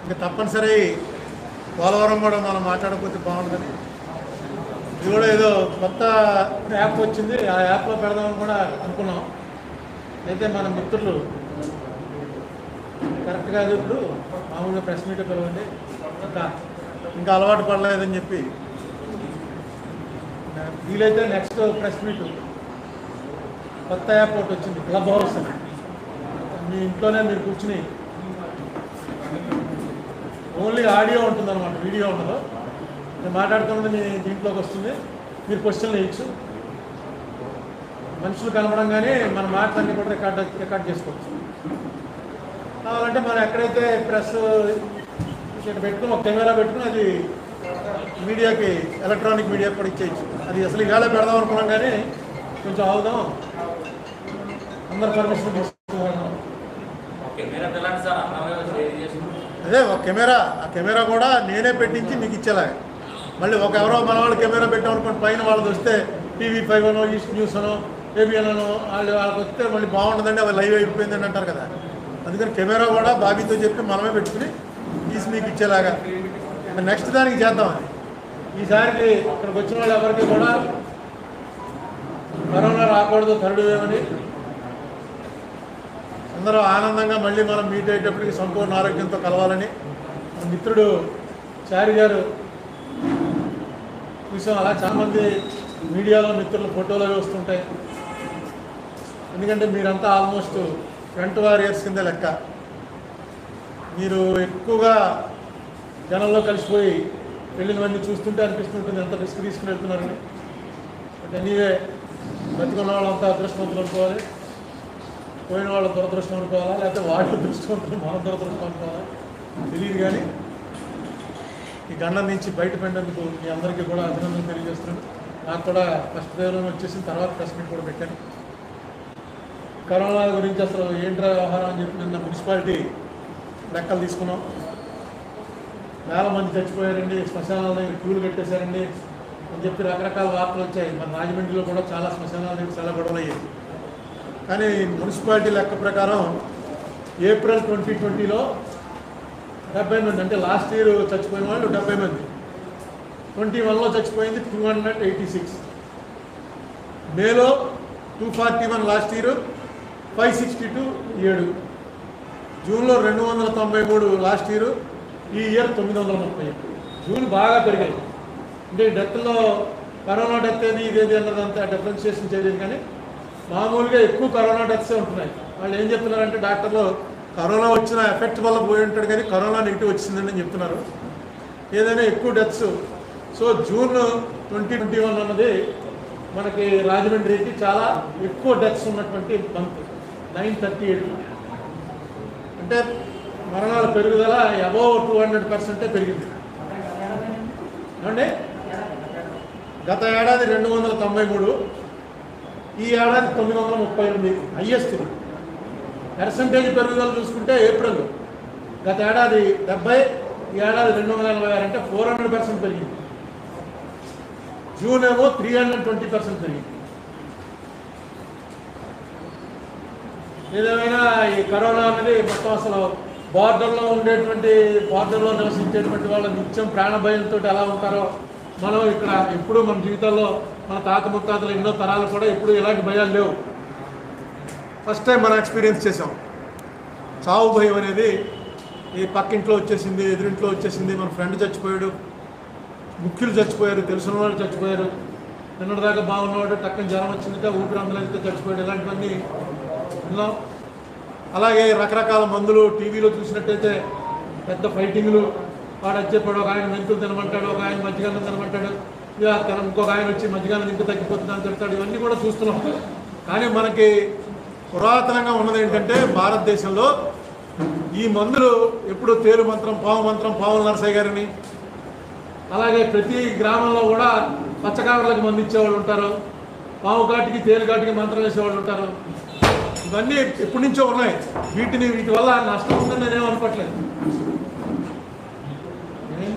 ఇంకా తప్పనిసరి పోలవరం కూడా మనం మాట్లాడకపోతే బాగుంటుంది ఇది కూడా ఏదో కొత్త యాప్ వచ్చింది ఆ యాప్లో పెడదామని కూడా అనుకున్నాం అయితే మన మిత్రులు కరెక్ట్ కాదు ఇప్పుడు మామూలుగా ప్రెస్ మీట్ పిలవండి ఇంకా ఇంకా అలవాటు పడలేదని చెప్పి వీలైతే నెక్స్ట్ ప్రెస్ మీట్ కొత్త యాప్ ఒకటి వచ్చింది క్లబ్ హౌస్ అని మీ ఇంట్లోనే మీరు కూర్చుని ఓన్లీ ఆడియో ఉంటుంది అనమాట వీడియో ఉండదు నేను మాట్లాడుతున్నది మీ దీంట్లోకి వస్తుంది మీరు క్వశ్చన్లు వేయచ్చు మనుషులు కనపడంగానే మన మాటలన్నీ కూడా రికార్డ్ రికార్డ్ చేసుకోవచ్చు కావాలంటే మనం ఎక్కడైతే ప్రెస్ ఇక్కడ పెట్టుకుని ఒక కెమెరా పెట్టుకుని అది మీడియాకి ఎలక్ట్రానిక్ మీడియా కూడా ఇచ్చేయచ్చు అది అసలు ఇవాళ పెడదాం అనుకున్నాం కానీ కొంచెం ఆగుదాం అందరు పర్మిషన్ తీసుకున్నాం కెమెరా తెలండి సార్ అన్నమే షేర్ చేసుకుంటాం అదే ఒక కెమెరా ఆ కెమెరా కూడా నేనే పెట్టించి మీకు ఇచ్చేలా మళ్ళీ ఒక ఎవరో మన వాళ్ళు కెమెరా పెట్టాం అనుకోండి పైన వాళ్ళది వస్తే టీవీ ఫైవ్ అనో ఈస్ట్ న్యూస్ అనో ఏబిఎన్ అనో వాళ్ళు వాళ్ళకి వస్తే మళ్ళీ బాగుంటుందండి అవి లైవ్ అయిపోయిందని అంటారు కదా అందుకని కెమెరా కూడా బాబీతో చెప్పి మనమే పెట్టుకుని తీసి మీకు ఇచ్చేలాగా నెక్స్ట్ దానికి చేద్దాం అది ఈసారికి ఇక్కడికి వచ్చిన వాళ్ళు ఎవరికి కూడా కరోనా రాకూడదు థర్డ్ వేవ్ అని అందరూ ఆనందంగా మళ్ళీ మనం మీట్ అయ్యేటప్పటికి సంపూర్ణ ఆరోగ్యంతో కలవాలని మన మిత్రుడు చారి గారు చూసాం అలా చాలామంది మీడియాలో మిత్రుల ఫోటోలు అవి వస్తుంటాయి ఎందుకంటే మీరంతా ఆల్మోస్ట్ ఫ్రంట్ వారియర్స్ కింద లెక్క మీరు ఎక్కువగా జనంలో కలిసిపోయి వెళ్ళినవన్నీ చూస్తుంటే అనిపిస్తుంటుంది ఎంత రిస్క్ తీసుకుని వెళ్తున్నారని బట్ ఎనీవే బతికున్న వాళ్ళంతా అదృష్టవంతులు అనుకోవాలి పోయిన వాళ్ళ దురదృష్టం అనుకోవాలా లేకపోతే వాళ్ళ దురదృష్టవంతులు మన దురదృష్టం అనుకోవాలా తెలియదు కానీ ఈ గండం నుంచి బయటపడినందుకు మీ అందరికీ కూడా అభినందనలు తెలియజేస్తున్నాను నాకు కూడా ఫస్ట్ వేవ్లోనే వచ్చేసిన తర్వాత ప్రెస్ మీట్ కూడా పెట్టాను కరోనా గురించి అసలు ఏంట్రా వ్యవహారం అని చెప్పి నిన్న మున్సిపాలిటీ లెక్కలు తీసుకున్నాం వేల మంది చచ్చిపోయారండి శ్మశానాల దగ్గర క్యూలు కట్టేశారండి అని చెప్పి రకరకాల వార్తలు వచ్చాయి మన రాజమండ్రిలో కూడా చాలా శ్మశానాల దగ్గర చాలా గొడవలు అయ్యాయి కానీ మున్సిపాలిటీ లెక్క ప్రకారం ఏప్రిల్ ట్వంటీ ట్వంటీలో డెబ్బై మంది అంటే లాస్ట్ ఇయర్ చచ్చిపోయిన వాళ్ళు డెబ్బై మంది ట్వంటీ వన్లో చచ్చిపోయింది టూ హండ్రెడ్ ఎయిటీ సిక్స్ మేలో two forty one last year five sixty two ఏడు జూన్లో రెండు వందల తొంభై మూడు లాస్ట్ ఇయర్ ఈ ఇయర్ తొమ్మిది వందల ముప్పై జూన్ బాగా పెరిగాయి అంటే డెత్లో కరోనా డెత్ ఏది ఇదేది అన్నది అంతా డిఫరెన్షియేషన్ చేయలేదు కానీ మామూలుగా ఎక్కువ కరోనా డెత్సే ఉంటున్నాయి వాళ్ళు ఏం చెప్తున్నారంటే డాక్టర్లు కరోనా వచ్చిన ఎఫెక్ట్ వల్ల పోయి ఉంటాడు కానీ కరోనా నెగిటివ్ వచ్చిందని అని చెప్తున్నారు ఏదైనా ఎక్కువ deaths so June twenty twenty one అన్నది మనకి రాజమండ్రికి చాలా ఎక్కువ డెత్స్ ఉన్నటువంటి మంత్ నైన్ థర్టీ ఎయిట్ అంటే మరణాల పెరుగుదల అబౌవ్ టూ హండ్రెడ్ పర్సెంటే పెరిగింది ఏమండి గత ఏడాది రెండు వందల తొంభై మూడు ఈ ఏడాది తొమ్మిది వందల ముప్పై ఎనిమిది హయ్యెస్ట్ ఇది పర్సంటేజ్ పెరుగుదల చూసుకుంటే ఏప్రిల్ గత ఏడాది డెబ్బై ఈ ఏడాది రెండు వందల ఎనభై ఆరు అంటే ఫోర్ హండ్రెడ్ పర్సెంట్ పెరిగింది జూన్ ఏమో త్రీ హండ్రెడ్ ట్వంటీ పర్సెంట్ పెరిగింది ఏదేమైనా ఈ కరోనా అనేది మొత్తం అసలు బార్డర్లో ఉండేటువంటి బార్డర్లో నివసించేటువంటి వాళ్ళ నిత్యం ప్రాణ భయంతో ఎలా ఉంటారో మనం ఇక్కడ ఎప్పుడు మన జీవితాల్లో మన తాత ముత్తాతలు ఎన్నో తరాలు కూడా ఎప్పుడు ఎలాంటి భయాలు లేవు ఫస్ట్ టైం మనం ఎక్స్పీరియన్స్ చేసాం చావు భయం అనేది ఈ పక్కింట్లో వచ్చేసింది ఎదురింట్లో వచ్చేసింది మన ఫ్రెండ్ చచ్చిపోయాడు ముఖ్యులు చచ్చిపోయారు తెలిసిన వాళ్ళు చచ్చిపోయారు నిన్నటిదాకా బాగున్నవాడు టక్కన జ్వరం వచ్చిందంటే ఊపిరి అందలేదంటే చచ్చిపోయాడు ఇలాంటివన్నీ విన్నాం అలాగే రకరకాల మందులు టీవీలో చూసినట్టయితే పెద్ద ఫైటింగ్లు వాడు వచ్చేప్పుడు ఒక ఆయన మెంతులు తినమంటాడు ఒక ఆయన మజ్జిగన్నం తినమంటాడు ఇక తన ఇంకొక ఆయన వచ్చి మజ్జిగన్నం ఇంక తగ్గిపోతుందని తిడతాడు ఇవన్నీ కూడా చూస్తున్నాం కానీ మనకి పురాతనంగా ఉన్నది ఏంటంటే భారతదేశంలో ఈ మందులు ఎప్పుడు తేలు మంత్రం పావు మంత్రం పావుల నరసయ్య గారిని అలాగే ప్రతి గ్రామంలో కూడా పచ్చకాకరలకు మంది ఇచ్చేవాళ్ళు ఉంటారు పావు కాటికి తేలు కాటికి మంత్రం వేసేవాళ్ళు ఉంటారు ఇవన్నీ ఎప్పటి నుంచో ఉన్నాయి వీటిని వీటి వల్ల నష్టం ఉందని నేనేం అనుకోవట్లేదు ఏమైంది?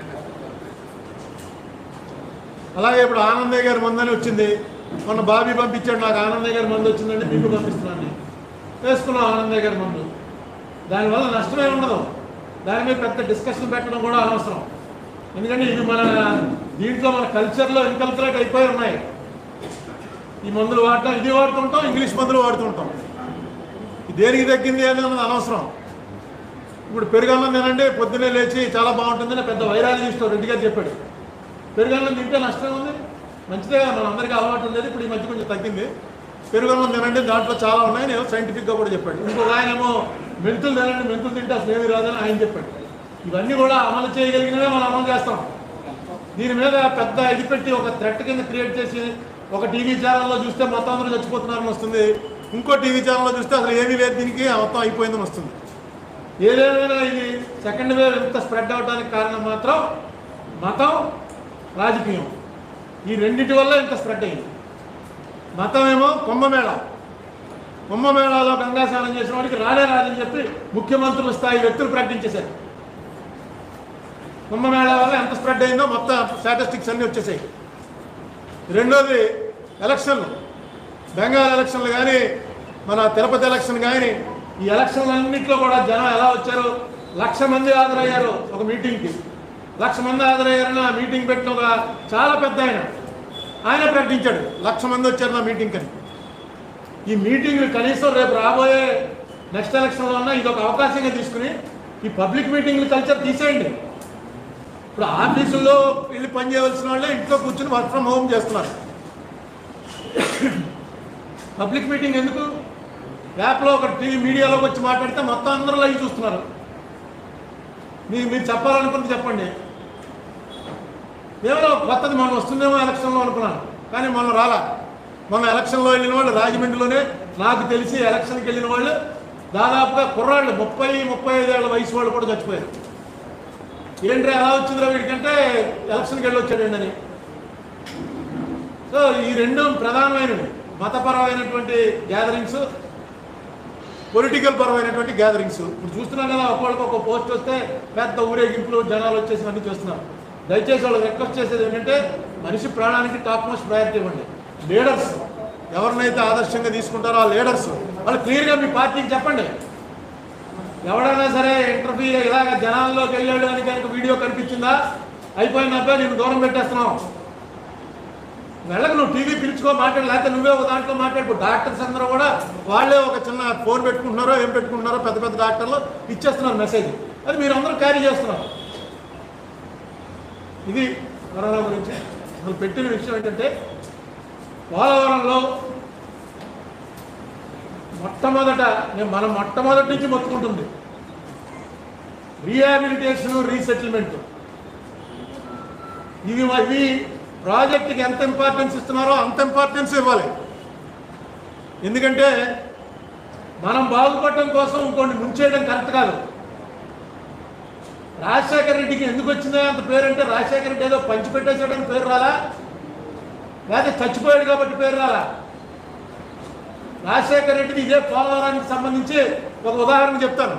అలాగే ఇప్పుడు ఆనందయ్య గారి మందని వచ్చింది మొన్న బాబీ పంపించాడు నాకు ఆనందయ్య గారి మందు వచ్చిందండి మీకు పంపిస్తున్నాను నేను. వేసుకున్నాం ఆనందయ్య గారి మందు దానివల్ల నష్టమే ఉండదు దాని మీద పెద్ద డిస్కషన్ పెట్టడం కూడా అనవసరం ఎందుకంటే ఇది మన దీంట్లో మన కల్చర్లో ఇన్కల్కులేట్ అయిపోయి ఉన్నాయి ఈ మందులు వాడటం ఇది వాడుతుంటాం ఇంగ్లీష్ మందులు వాడుతుంటాం ఇది దేనికి తగ్గింది అనేది అనవసరం ఇప్పుడు పెరుగన్నం తినండి పొద్దున్నే లేచి చాలా బాగుంటుందని పెద్ద వైరాలజిస్ట్ రెడ్డి గారు చెప్పాడు పెరుగన్నం తింటే నష్టం ఉంది మంచిదే కదా మన అందరికీ అలవాటు ఉండేది ఇప్పుడు ఈ మధ్య కొంచెం తగ్గింది పెరుగన్నం తినండి దాంట్లో చాలా ఉన్నాయి నేను సైంటిఫిక్గా కూడా చెప్పాడు ఇంకొక ఆయన ఏమో మెంతులు తినండి మెంతులు తింటే అసలు ఏమి రాదని ఆయన చెప్పాడు ఇవన్నీ కూడా అమలు చేయగలిగినవే మనం అమలు చేస్తాం దీని మీద పెద్ద ఇది పెట్టి ఒక థ్రెట్ కింద క్రియేట్ చేసి ఒక టీవీ ఛానల్లో చూస్తే మొత్తం అందరూ చచ్చిపోతున్నారని వస్తుంది ఇంకో టీవీ ఛానల్లో చూస్తే అసలు ఏమీ లేదు దీనికి మొత్తం అయిపోయిందని వస్తుంది ఏదేమైనా ఇది సెకండ్ వేవ్ ఎంత స్ప్రెడ్ అవడానికి కారణం మాత్రం మతం రాజకీయం ఈ రెండింటి వల్ల ఇంత స్ప్రెడ్ అయింది మతం ఏమో కుంభమేళ కుంభమేళాలో గంగా స్నానం చేసిన వాడికి రానే రాదని చెప్పి ముఖ్యమంత్రుల స్థాయి వ్యక్తులు ప్రకటించేశారు కుంభమేళ వల్ల ఎంత స్ప్రెడ్ అయిందో మొత్తం స్టాటిస్టిక్స్ అన్నీ వచ్చేసాయి రెండోది ఎలక్షన్లు బెంగాల్ ఎలక్షన్లు కానీ మన తిరుపతి ఎలక్షన్ కానీ ఈ ఎలక్షన్లన్నింటిలో కూడా జనం ఎలా వచ్చారు లక్ష మంది హాజరయ్యారు ఒక మీటింగ్కి లక్ష మంది హాజరయ్యారని ఆ మీటింగ్ పెట్టిన ఒక చాలా పెద్ద ఆయన ఆయన ప్రకటించాడు లక్ష మంది వచ్చారు నా మీటింగ్ అని ఈ మీటింగ్లు కనీసం రేపు రాబోయే నెక్స్ట్ ఎలక్షన్లో ఉన్న ఇది ఒక అవకాశంగా తీసుకుని ఈ పబ్లిక్ మీటింగ్లు కల్చర్ తీసేయండి ఇప్పుడు ఆఫీసుల్లో వెళ్ళి పని చేయవలసిన వాళ్ళే ఇంట్లో కూర్చుని వర్క్ ఫ్రమ్ హోమ్ చేస్తున్నారు పబ్లిక్ మీటింగ్ ఎందుకు యాప్లో ఒక టీవీ మీడియాలోకి వచ్చి మాట్లాడితే మొత్తం అందరూ లైవ్ చూస్తున్నారు మీరు మీరు చెప్పాలనుకుంటే చెప్పండి ఏమో కొత్తది మనం వస్తుందేమో ఎలక్షన్లో అనుకున్నాను కానీ మొన్న రాలా మొన్న ఎలక్షన్లో వెళ్ళిన వాళ్ళు రాజమండ్రిలోనే నాకు తెలిసి ఎలక్షన్కి వెళ్ళిన వాళ్ళు దాదాపుగా కుర్రాళ్ళు ముప్పై ముప్పై ఐదేళ్ల వయసు వాళ్ళు కూడా చచ్చిపోయారు ఏంటి ఎలా వచ్చిందిరా వీడికంటే ఎలక్షన్కి వెళ్ళి వచ్చాడండి అని సో ఈ రెండు ప్రధానమైనవి మతపరమైనటువంటి గ్యాదరింగ్స్ పొలిటికల్ పరమైనటువంటి గ్యాదరింగ్స్ ఇప్పుడు చూస్తున్నాం కదా ఒక్కొక్కరికి ఒక పోస్ట్ వస్తే పెద్ద ఊరేగింపులు జనాలు వచ్చేసి అన్ని చేస్తున్నారు దయచేసి వాళ్ళు రిక్వెస్ట్ చేసేది ఏంటంటే మనిషి ప్రాణానికి టాప్ మోస్ట్ ప్రయారిటీ ఇవ్వండి లీడర్స్ ఎవరినైతే ఆదర్శంగా తీసుకుంటారో ఆ లీడర్స్ వాళ్ళు క్లియర్గా మీ పార్టీకి చెప్పండి ఎవడైనా సరే ఇంటర్వ్యూ ఇలాగ జనాల్లోకి వెళ్ళాడు అని కనుక వీడియో కనిపించిందా అయిపోయిన అబ్బాయి నేను దూరం పెట్టేస్తున్నావు వెళ్ళకు నువ్వు టీవీ పిలుచుకో మాట్లాడు లేకపోతే నువ్వే ఒక దాంట్లో మాట్లాడు డాక్టర్స్ అందరూ కూడా వాళ్ళే ఒక చిన్న ఫోన్ పెట్టుకుంటున్నారో ఏం పెట్టుకుంటున్నారో పెద్ద పెద్ద డాక్టర్లు ఇచ్చేస్తున్నారు మెసేజ్ అది మీరు అందరూ క్యారీ చేస్తున్నారు ఇది కరోనా గురించి అసలు పెట్టిన విషయం ఏంటంటే పోలవరంలో మొట్టమొదట నేను మనం మొట్టమొదటి నుంచి మొత్తుకుంటుంది రీహాబిలిటేషన్ రీసెటిల్మెంట్ ఇవి ఇవి ప్రాజెక్ట్కి ఎంత ఇంపార్టెన్స్ ఇస్తున్నారో అంత ఇంపార్టెన్స్ ఇవ్వాలి ఎందుకంటే మనం బాగుపడటం కోసం ఇంకోటి ముంచేయడం కరెక్ట్ కాదు రాజశేఖర రెడ్డికి ఎందుకు వచ్చిందో అంత పేరు అంటే రాజశేఖర రెడ్డి ఏదో పంచిపెట్టేసాడని పేరు రాలా లేకపోతే చచ్చిపోయాడు కాబట్టి పేరు రాలా రాజశేఖర రెడ్డిది ఇదే పోలవరానికి సంబంధించి ఒక ఉదాహరణ చెప్తాను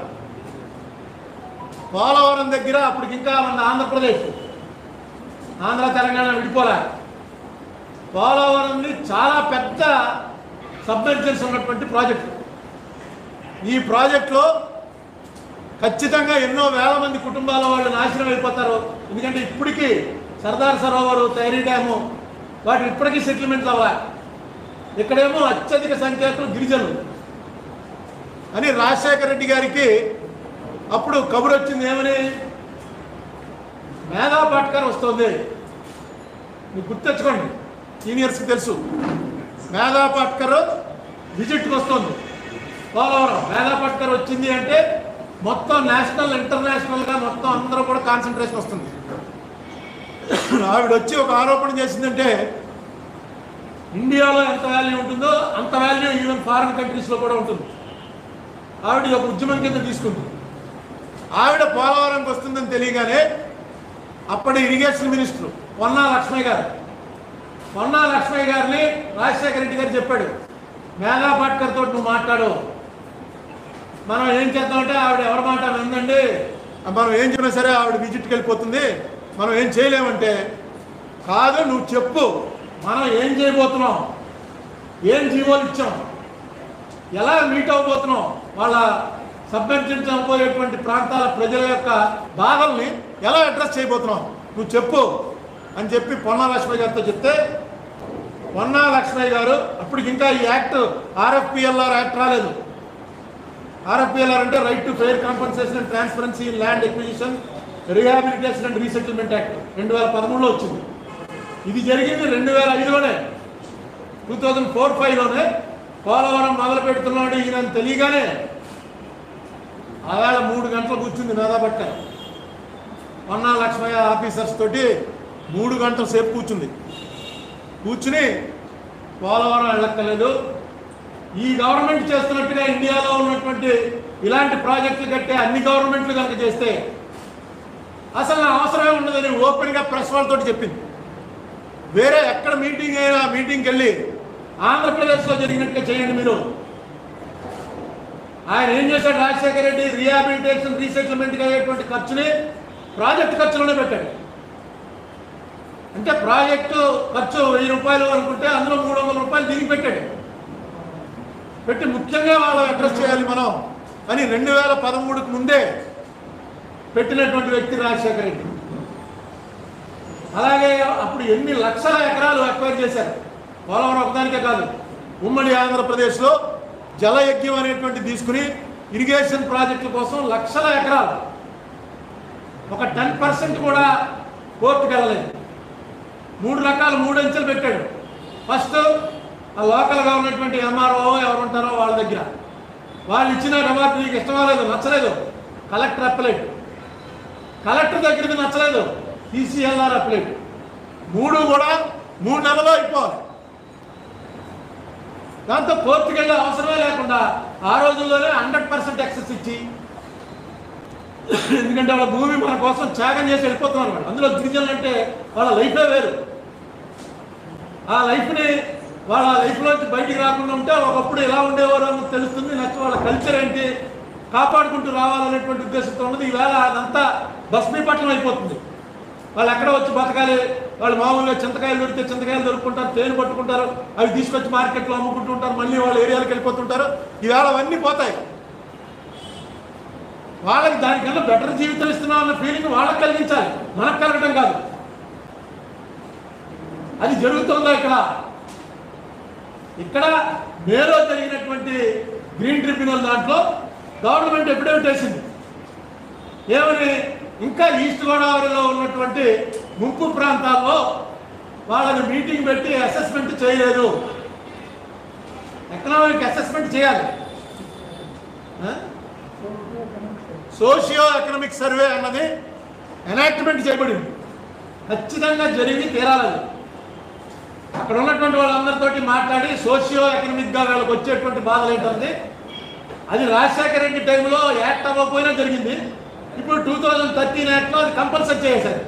పోలవరం దగ్గర అప్పటికి ఇంకా మన ఆంధ్రప్రదేశ్ ఆంధ్ర తెలంగాణ విడిపోలే పోలవరంది చాలా పెద్ద సబ్మెర్జెన్స్ ఉన్నటువంటి ప్రాజెక్టు ఈ ప్రాజెక్టులో ఖచ్చితంగా ఎన్నో వేల మంది కుటుంబాల వాళ్ళు నాశనం అయిపోతారు ఎందుకంటే ఇప్పటికీ సర్దార్ సరోవరు తైరీ డ్యాము వాటి ఇప్పటికీ సెటిల్మెంట్ అవ్వాలి ఇక్కడేమో అత్యధిక సంఖ్యాకులు గిరిజనులు అని రాజశేఖర రెడ్డి గారికి అప్పుడు కబురు వచ్చింది ఏమని మేధా పాట్కర్ వస్తుంది మీకు గుర్తెచ్చుకోండి సీనియర్స్కి తెలుసు మేధా పాట్కర్ విజిట్కి వస్తుంది పోలవరం మేధా పాట్కర్ వచ్చింది అంటే మొత్తం నేషనల్ ఇంటర్నేషనల్గా మొత్తం అందరూ కూడా కాన్సన్ట్రేషన్ వస్తుంది ఆవిడ వచ్చి ఒక ఆరోపణ చేసిందంటే ఇండియాలో ఎంత వాల్యూ ఉంటుందో అంత వాల్యూ ఈవెన్ ఫారిన్ కంట్రీస్లో కూడా ఉంటుంది ఆవిడ ఒక ఉద్యమం కింద తీసుకుంటుంది ఆవిడ పోలవరంకి వస్తుందని తెలియగానే అప్పటి ఇరిగేషన్ మినిస్టర్ పొన్నా లక్ష్మయ్య గారు పొన్నా లక్ష్మయ్య గారిని రాజశేఖర రెడ్డి గారు చెప్పాడు మేఘా పాట్కర్ తోటి నువ్వు మాట్లాడు మనం ఏం చేద్దామంటే ఆవిడ ఎవరి మాట విందండి మనం ఏం చెప్పినా సరే ఆవిడ విజిట్కి వెళ్ళిపోతుంది మనం ఏం చేయలేమంటే కాదు నువ్వు చెప్పు మనం ఏం చేయబోతున్నాం ఏం జీవోలు ఇచ్చాం ఎలా మీట్ అవ్వబోతున్నాం వాళ్ళ సంబంధించబోయేటువంటి ప్రాంతాల ప్రజల యొక్క బాధల్ని ఎలా అడ్రస్ చేయబోతున్నావు నువ్వు చెప్పు అని చెప్పి పొన్నా లక్ష్మయ్య గారితో చెప్తే పొన్నా లక్ష్మయ్య గారు అప్పటికి ఇంకా ఈ యాక్ట్ ఆర్ఎఫ్పిఎల్ఆర్ యాక్ట్ రాలేదు ఆర్ఎఫ్పిఎల్ఆర్ అంటే right to fair compensation and transparency in land acquisition rehabilitation and resettlement act రెండు వేల పదమూడులో వచ్చింది ఇది జరిగింది రెండు వేల ఐదులోనే టూ థౌజండ్ ఫోర్ ఫైవ్లోనే పోలవరం మొదలు పెడుతున్నాడు ఈయన తెలియగానే ఆవేళ మూడు గంటలు కూర్చుంది మేధాబట్ట మొన్న లక్ష్మయ్య ఆఫీసర్స్ తోటి మూడు గంటల సేపు కూర్చుంది కూర్చుని పోలవరం వెళ్ళక్కర్లేదు ఈ గవర్నమెంట్ చేస్తున్నట్టుగా ఇండియాలో ఉన్నటువంటి ఇలాంటి ప్రాజెక్టులు కట్టే అన్ని గవర్నమెంట్లు కనుక చేస్తే అసలు నా అవసరమే ఉండదని ఓపెన్గా ప్రెస్ వాళ్ళతో చెప్పింది వేరే ఎక్కడ మీటింగ్ అయినా మీటింగ్కి వెళ్ళి ఆంధ్రప్రదేశ్లో జరిగినట్టుగా చేయండి మీరు ఆయన ఏం చేశాడు రాజశేఖర రెడ్డి రీహాబిలిటేషన్ రీసెటిల్మెంట్కి అయ్యేటువంటి ఖర్చుని ప్రాజెక్ట్ ఖర్చులోనే పెట్టాడు అంటే ప్రాజెక్టు ఖర్చు వెయ్యి రూపాయలు అనుకుంటే అందులో మూడు వందల రూపాయలు దీనికి పెట్టాడు పెట్టి ముఖ్యంగా వాళ్ళు అడ్రస్ చేయాలి మనం అని రెండు వేల పదమూడుకు ముందే పెట్టినటువంటి వ్యక్తి రాజశేఖర రెడ్డి అలాగే అప్పుడు ఎన్ని లక్షల ఎకరాలు అక్వైర్ చేశారు పోలవరం ఒకదానికే కాదు ఉమ్మడి ఆంధ్రప్రదేశ్లో జలయజ్ఞం అనేటువంటి తీసుకుని ఇరిగేషన్ ప్రాజెక్టుల కోసం లక్షల ఎకరాలు ఒక టెన్ పర్సెంట్ కూడా కోర్టుకు వెళ్ళలేదు మూడు రకాల మూడు అంచెలు పెట్టాడు ఫస్ట్ ఆ లోకల్గా ఉన్నటువంటి ఎంఆర్ఓ ఎవరు ఉంటారో వాళ్ళ దగ్గర వాళ్ళు ఇచ్చిన రివార్డు నీకు ఇష్టమా లేదు నచ్చలేదు కలెక్టర్ అప్పలేట్ కలెక్టర్ దగ్గరికి నచ్చలేదు ఈసీఎల్ఆర్ అప్లైట్ మూడు కూడా మూడు నెలల్లో అయిపోవాలి దాంతో కోర్టుకు వెళ్ళే అవసరమే లేకుండా ఆ రోజుల్లోనే హండ్రెడ్ పర్సెంట్ ఎక్సెస్ ఇచ్చి ఎందుకంటే వాళ్ళ భూమి మన కోసం త్యాగం చేసి వెళ్ళిపోతున్నారు వాళ్ళు అందులో గిరిజనులు అంటే వాళ్ళ లైఫే వేరు ఆ లైఫ్ని వాళ్ళ లైఫ్లోంచి బయటికి రాకుండా ఉంటే ఒకప్పుడు ఎలా ఉండేవారు అని తెలుస్తుంది నెక్స్ట్ వాళ్ళ కల్చర్ ఏంటి కాపాడుకుంటూ రావాలనేటువంటి ఉద్దేశంతో ఉన్నది ఈవేళ అదంతా భస్మీపట్నం అయిపోతుంది వాళ్ళు ఎక్కడ వచ్చి బతకాలి వాళ్ళు మామూలుగా చింతకాయలు దొరికితే చింతకాయలు దొరుకుతుంటారు తేనె పట్టుకుంటారు అవి తీసుకొచ్చి మార్కెట్లో అమ్ముకుంటుంటారు మళ్ళీ వాళ్ళ ఏరియాలకు వెళ్ళిపోతుంటారు ఈవేళ అవన్నీ పోతాయి వాళ్ళకి దానికన్నా బెటర్ జీవితం ఇస్తున్నాం అన్న ఫీలింగ్ వాళ్ళకి కలిగించాలి మనకు కలగడం కాదు అది జరుగుతుందా ఇక్కడ ఇక్కడ మేలో జరిగినటువంటి గ్రీన్ ట్రిబ్యునల్ దాంట్లో గవర్నమెంట్ ఎఫిడవిట్ వేసింది ఏమని ఇంకా ఈస్ట్ గోదావరిలో ఉన్నటువంటి ముంపు ప్రాంతాల్లో వాళ్ళని మీటింగ్ పెట్టి అసెస్మెంట్ చేయలేదు ఎకనామిక్ అసెస్మెంట్ చేయాలి సోషియో ఎకనామిక్ సర్వే అన్నది ఎనాక్ట్మెంట్ చేయబడింది ఖచ్చితంగా జరిగి తీరాలి అక్కడ ఉన్నటువంటి వాళ్ళందరితోటి మాట్లాడి సోషియో ఎకనామిక్గా వీళ్ళకి వచ్చేటువంటి బాధలు ఏంటంటే అది రాజశేఖర రెడ్డి టైంలో యాక్ట్ అవ్వకపోయినా జరిగింది ఇప్పుడు టూ థౌజండ్ థర్టీన్ యాక్ట్లో అది కంపల్సరీ చేశారు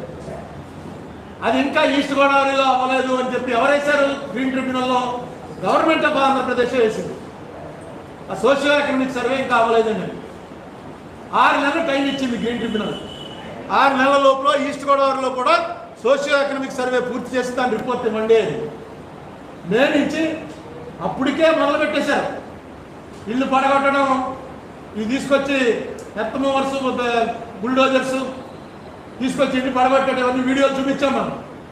అది ఇంకా ఈస్ట్ గోదావరిలో అవ్వలేదు అని చెప్పి ఎవరేశారు గ్రీన్ ట్రిబ్యునల్లో గవర్నమెంట్ ఆఫ్ ఆంధ్రప్రదేశ్ వేసింది ఆ సోషియో ఎకనామిక్ సర్వే ఇంకా అవ్వలేదండి ఆరు నెలలు టైం ఇచ్చింది గ్రీన్ ట్రిబ్యునల్ ఆరు నెలల లోపల ఈస్ట్ గోదావరిలో కూడా సోషియో ఎకనామిక్ సర్వే పూర్తి చేసి దాని రిపోర్ట్ ఇవ్వండి అని మే నుంచి అప్పటికే మొదలు పెట్టేశారు ఇల్లు పడగొట్టడం ఇవి తీసుకొచ్చి ఎర్త్ మూవర్స్ బుల్డోజర్స్ తీసుకొచ్చి ఇంటి పడగొట్టడం ఇవన్నీ వీడియోలు చూపించాం మనం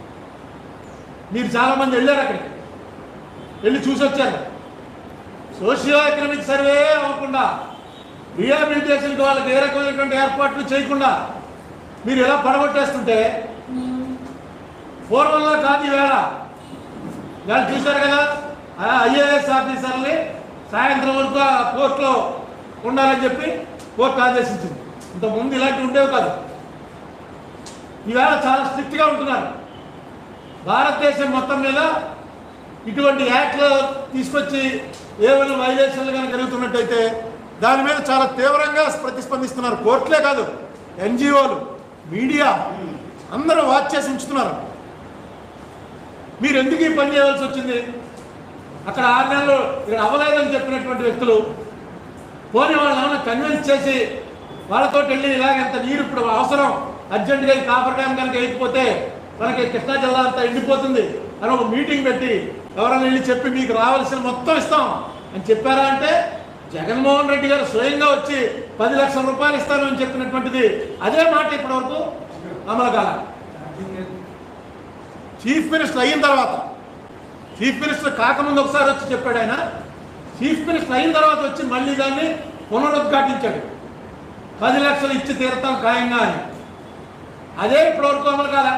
మీరు చాలా మంది వెళ్ళారు అక్కడికి వెళ్ళి చూసి వచ్చారు సోషియో ఎకనామిక్ సర్వే అవ్వకుండా రీహాబిలిటేషన్కి వాళ్ళకి ఏ రకమైనటువంటి ఏర్పాట్లు చేయకుండా మీరు ఎలా పడగొట్టేస్తుంటే పూర్వంలో కాదు ఈవేళ వాళ్ళు చూశారు కదా ఐఏఎస్ ఆఫీసర్ని సాయంత్రం వరకు ఆ కోర్టులో ఉండాలని చెప్పి కోర్టు ఆదేశించింది ఇంతకుముందు ఇలాంటివి ఉండేవి కాదు ఈవేళ చాలా స్ట్రిక్ట్గా ఉంటున్నారు భారతదేశం మొత్తం మీద ఇటువంటి యాక్ట్లు తీసుకొచ్చి ఏమైనా వైలేషన్లు కనుక జరుగుతున్నట్టయితే దాని మీద చాలా తీవ్రంగా ప్రతిస్పందిస్తున్నారు కోర్టులే కాదు ఎన్జిఓలు మీడియా అందరూ వాచ్ చేసి ఉంచుతున్నారు మీరు ఎందుకు ఈ పని చేయవలసి వచ్చింది అక్కడ ఆరు నెలలు ఇక్కడ అవ్వలేదని చెప్పినటువంటి వ్యక్తులు పోనీ వాళ్ళని ఏమైనా కన్విన్స్ చేసి వాళ్ళతో వెళ్ళి ఇలాగ ఎంత నీరు ఇప్పుడు అవసరం అర్జెంటుగా ఈ కాపర్ డ్యామ్ కనుక వేయకపోతే మనకి కృష్ణా జిల్లా అంతా ఎండిపోతుంది అని ఒక మీటింగ్ పెట్టి ఎవరైనా వెళ్ళి చెప్పి మీకు రావాల్సిన మొత్తం ఇస్తాం అని చెప్పారా అంటే జగన్మోహన్ రెడ్డి గారు స్వయంగా వచ్చి పది లక్షల రూపాయలు ఇస్తాను అని చెప్పినటువంటిది అదే మాట ఇప్పటివరకు అమలు కాల చీఫ్ మినిస్టర్ అయిన తర్వాత చీఫ్ మినిస్టర్ కాకముందు ఒకసారి వచ్చి చెప్పాడు ఆయన చీఫ్ మినిస్టర్ అయిన తర్వాత వచ్చి మళ్ళీ దాన్ని పునరుద్ఘాటించాడు పది లక్షలు ఇచ్చి తీరతాం ఖాయంగా అని అదే ఇప్పటివరకు అమలు కాదా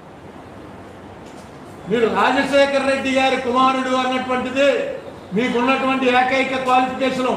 మీరు రాజశేఖర రెడ్డి గారి కుమారుడు అన్నటువంటిది మీకున్నటువంటి ఏకైక క్వాలిఫికేషన్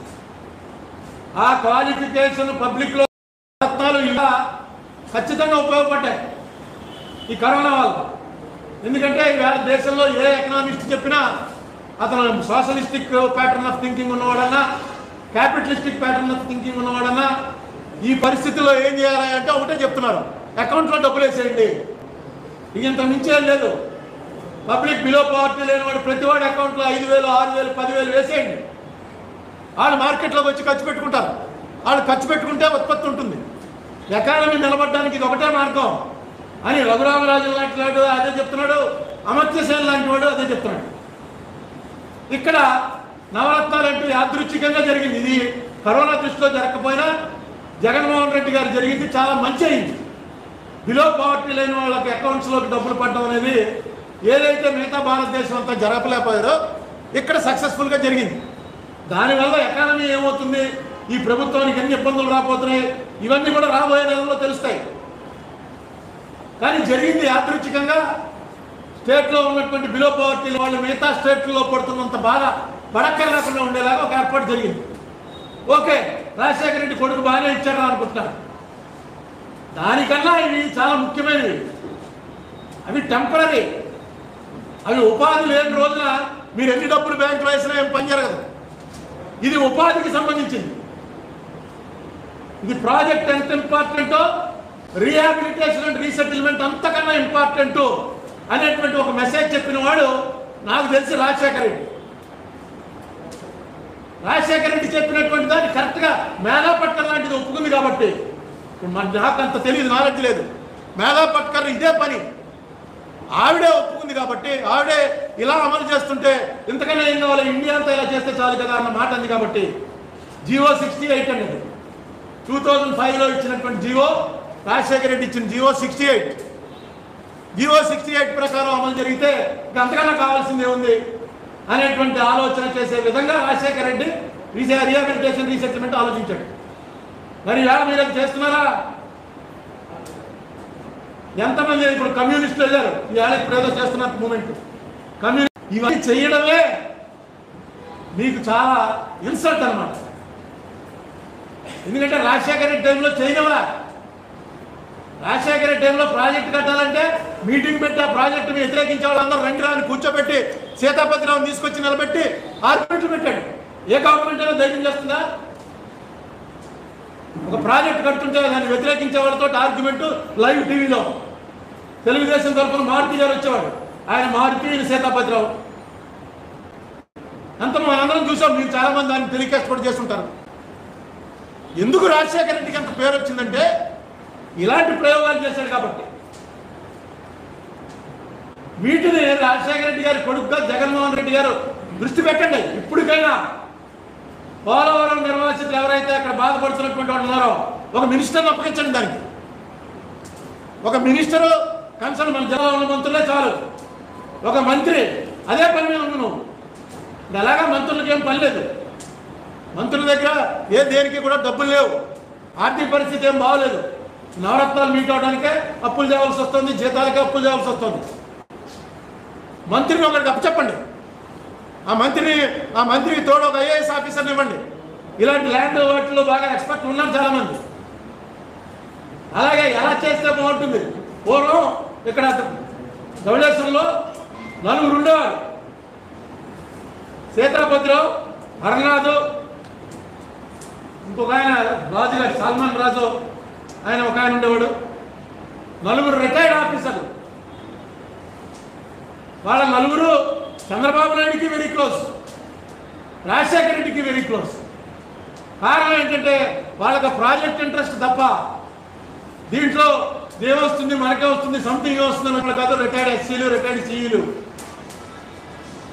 ఆ క్వాలిఫికేషన్ పబ్లిక్ లో రత్నాలు ఇలా ఖచ్చితంగా ఉపయోగపడ్డాయి ఈ కరోనా వల్ల ఎందుకంటే ఈవేళ దేశంలో ఏ ఎకనామిస్ట్ చెప్పినా అతను సోషలిస్టిక్ ప్యాటర్న్ ఆఫ్ థింకింగ్ ఉన్నవాడన్నా క్యాపిటలిస్టిక్ ప్యాటర్న్ ఆఫ్ థింకింగ్ ఉన్నవాడన్నా ఈ పరిస్థితుల్లో ఏం చేయాలి అంటే ఒకటే చెప్తున్నారు అకౌంట్లో డబ్బులు వేసేయండి ఇంత మించేం లేదు పబ్లిక్ బిలో పావర్టీ లేని వాడు ప్రతి వాడి అకౌంట్లో ఐదు వేలు ఆరు వేలు పదివేలు వేసేయండి వాళ్ళు మార్కెట్లోకి వచ్చి ఖర్చు పెట్టుకుంటారు వాళ్ళు ఖర్చు పెట్టుకుంటే ఉత్పత్తి ఉంటుంది ఎకానమీ నిలబడడానికి ఇది ఒకటే మార్గం అని రఘురామరాజు లాంటి వాడు అదే చెప్తున్నాడు అమర్త్యసేన్ లాంటి వాడు అదే చెప్తున్నాడు ఇక్కడ నవరత్నాలు అంటూ యాదృచ్ఛికంగా జరిగింది ఇది కరోనా దృష్టిలో జరగకపోయినా జగన్మోహన్ రెడ్డి గారు జరిగింది చాలా మంచి అయింది బిలో పవర్టీ లేని వాళ్ళకి అకౌంట్స్లోకి డబ్బులు పడడం అనేది ఏదైతే మిగతా భారతదేశం అంతా జరపలేకపోయారో ఇక్కడ సక్సెస్ఫుల్గా జరిగింది దానివల్ల ఎకానమీ ఏమవుతుంది ఈ ప్రభుత్వానికి ఎన్ని ఇబ్బందులు రాబోతున్నాయి ఇవన్నీ కూడా రాబోయే నెలల్లో తెలుస్తాయి కానీ జరిగింది యాదృచ్ఛికంగా స్టేట్లో ఉన్నటువంటి బిలో పవర్టీ వాళ్ళు మిగతా స్టేట్లలో పడుతున్నంత బాధ పడక్కర లేకుండా ఉండేలాగా ఒక ఏర్పాటు జరిగింది ఓకే రాజశేఖర రెడ్డి కొడుకు బాగానే ఇచ్చారు అనుకుంటున్నారు దానికన్నా ఇవి చాలా ముఖ్యమైనవి అవి టెంపరీ అవి ఉపాధి లేని రోజున మీరు ఎన్ని డబ్బులు బ్యాంకులో వేసినా ఏం పని జరగదు ఇది ఉపాధికి సంబంధించింది ఇది ప్రాజెక్ట్ ఎంత ఇంపార్టెంటో రీహాబిలిటేషన్ అండ్ రీసెటిల్మెంట్ అంతకన్నా ఇంపార్టెంట్ అనేటువంటి ఒక మెసేజ్ చెప్పిన వాడు నాకు తెలిసి రాజశేఖర రెడ్డి రాజశేఖర రెడ్డి చెప్పినటువంటి దాన్ని కరెక్ట్గా మేధాపట్కర్ లాంటిది ఒప్పుకుంది కాబట్టి ఇప్పుడు మరి నాకు అంత తెలియదు నాలెడ్జ్ లేదు మేధాపట్కర్ ఇదే పని ఆవిడే ఒప్పుకుంది కాబట్టి ఆవిడే ఇలా అమలు చేస్తుంటే ఇంతకన్నా ఏం కావాలి ఇండియా అంతా ఇలా చేస్తే చాలు కదా అన్న మాట అంది కాబట్టి జియో సిక్స్టీ ఎయిట్ అనేది టూ థౌజండ్ ఫైవ్లో ఇచ్చినటువంటి జియో రాజశేఖర రెడ్డి ఇచ్చిన GO sixty eight GO sixty eight ప్రకారం అమలు జరిగితే ఇంకా అంతకన్నా కావాల్సిందే ఉంది అనేటువంటి ఆలోచన చేసే విధంగా రాజశేఖర రెడ్డి రీసే రీహాబిలిటేషన్ రీసెటిల్మెంట్ ఆలోచించాడు మరి ఇలా మీరు అది చేస్తున్నారా ఎంతమంది ఇప్పుడు కమ్యూనిస్టులు వెళ్ళారు ఇవాళ ఇప్పుడు ఏదో చేస్తున్నారు మూమెంట్ కమ్యూని ఇవన్నీ చేయడమే మీకు చాలా ఇన్సల్ట్ అన్నమాట ఎందుకంటే రాజశేఖర రెడ్డి టైంలో చేయనవా రాజశేఖర రెడ్డి టైంలో ప్రాజెక్ట్ కట్టాలంటే మీటింగ్ పెట్టి ఆ ప్రాజెక్టుని వ్యతిరేకించే వాళ్ళందరూ రండి రాని కూర్చోబెట్టి సీతాపతిరావు తీసుకొచ్చి నిలబెట్టి ఆర్గ్యుమెంట్లు పెట్టాడు ఏ గవర్నమెంట్ అయినా ధైర్యం చేస్తుందా ఒక ప్రాజెక్ట్ కడుతుంటే దాన్ని వ్యతిరేకించే వాళ్ళతో ఆర్గ్యుమెంట్ లైవ్ టీవీలో తెలుగుదేశం తరఫున మారుతి గారు వచ్చేవాడు ఆయన మారుతి ఈయన సీతాపతిరావు అంత మనం అందరం చూసాం మీరు చాలా మంది దాన్ని టెలికాస్ట్ కూడా చేస్తుంటారు ఎందుకు రాజశేఖర రెడ్డికి అంత పేరు వచ్చిందంటే ఇలాంటి ప్రయోగాలు చేశాడు కాబట్టి వీటిని రాజశేఖర రెడ్డి గారి కొడుకుగా జగన్మోహన్ రెడ్డి గారు దృష్టి పెట్టండి ఇప్పటికైనా పోలవరం నిర్వాసితులు ఎవరైతే అక్కడ బాధపడుతున్నటువంటి వాళ్ళు ఉన్నారో ఒక మినిస్టర్ని అప్పగించండి దానికి ఒక మినిస్టరు కన్సర్న్ మన జిల్లాలో ఉన్న మంత్రులే చాలు ఒక మంత్రి అదే పని మీద ఉండు నువ్వు ఇది ఎలాగా మంత్రులకి ఏం పని లేదు మంత్రుల దగ్గర ఏ దేనికి కూడా డబ్బులు లేవు ఆర్థిక పరిస్థితి ఏం బాగోలేదు నవరత్నాలు మీట్ అవడానికే అప్పులు చేయాల్సి వస్తుంది జీతాలకే అప్పులు చేయాల్సి వస్తుంది మంత్రిని ఒకరికి అప్పచెప్పండి ఆ మంత్రిని ఆ మంత్రికి తోడు ఒక ఐఏఎస్ ఆఫీసర్ని ఇవ్వండి ఇలాంటి ల్యాండ్ వాటిలో బాగా ఎక్స్పర్ట్ ఉన్నారు చాలా మంది అలాగే ఎలా చేస్తే బాగుంటుంది పూర్వం ఇక్కడ ధవళేశ్వరంలో నలుగురు ఉండేవారు సీతాభద్రావు హరనాథు ఇంకొక ఆయన రాజు గారు సల్మాన్ రాజు ఆయన ఒక ఆయన ఉండేవాడు నలుగురు రిటైర్డ్ ఆఫీసర్లు వాళ్ళ నలుగురు చంద్రబాబు నాయుడికి వెరీ క్లోజ్ రాజశేఖర రెడ్డికి వెరీ క్లోజ్ కారణం ఏంటంటే వాళ్ళకి ప్రాజెక్ట్ ఇంట్రెస్ట్ తప్ప దీంట్లో ఏమొస్తుంది మనకే వస్తుంది సంథింగ్ వస్తుంది అన్నట్లు కాదు రిటైర్డ్ ఎస్సీలు రిటైర్డ్ సిఈలు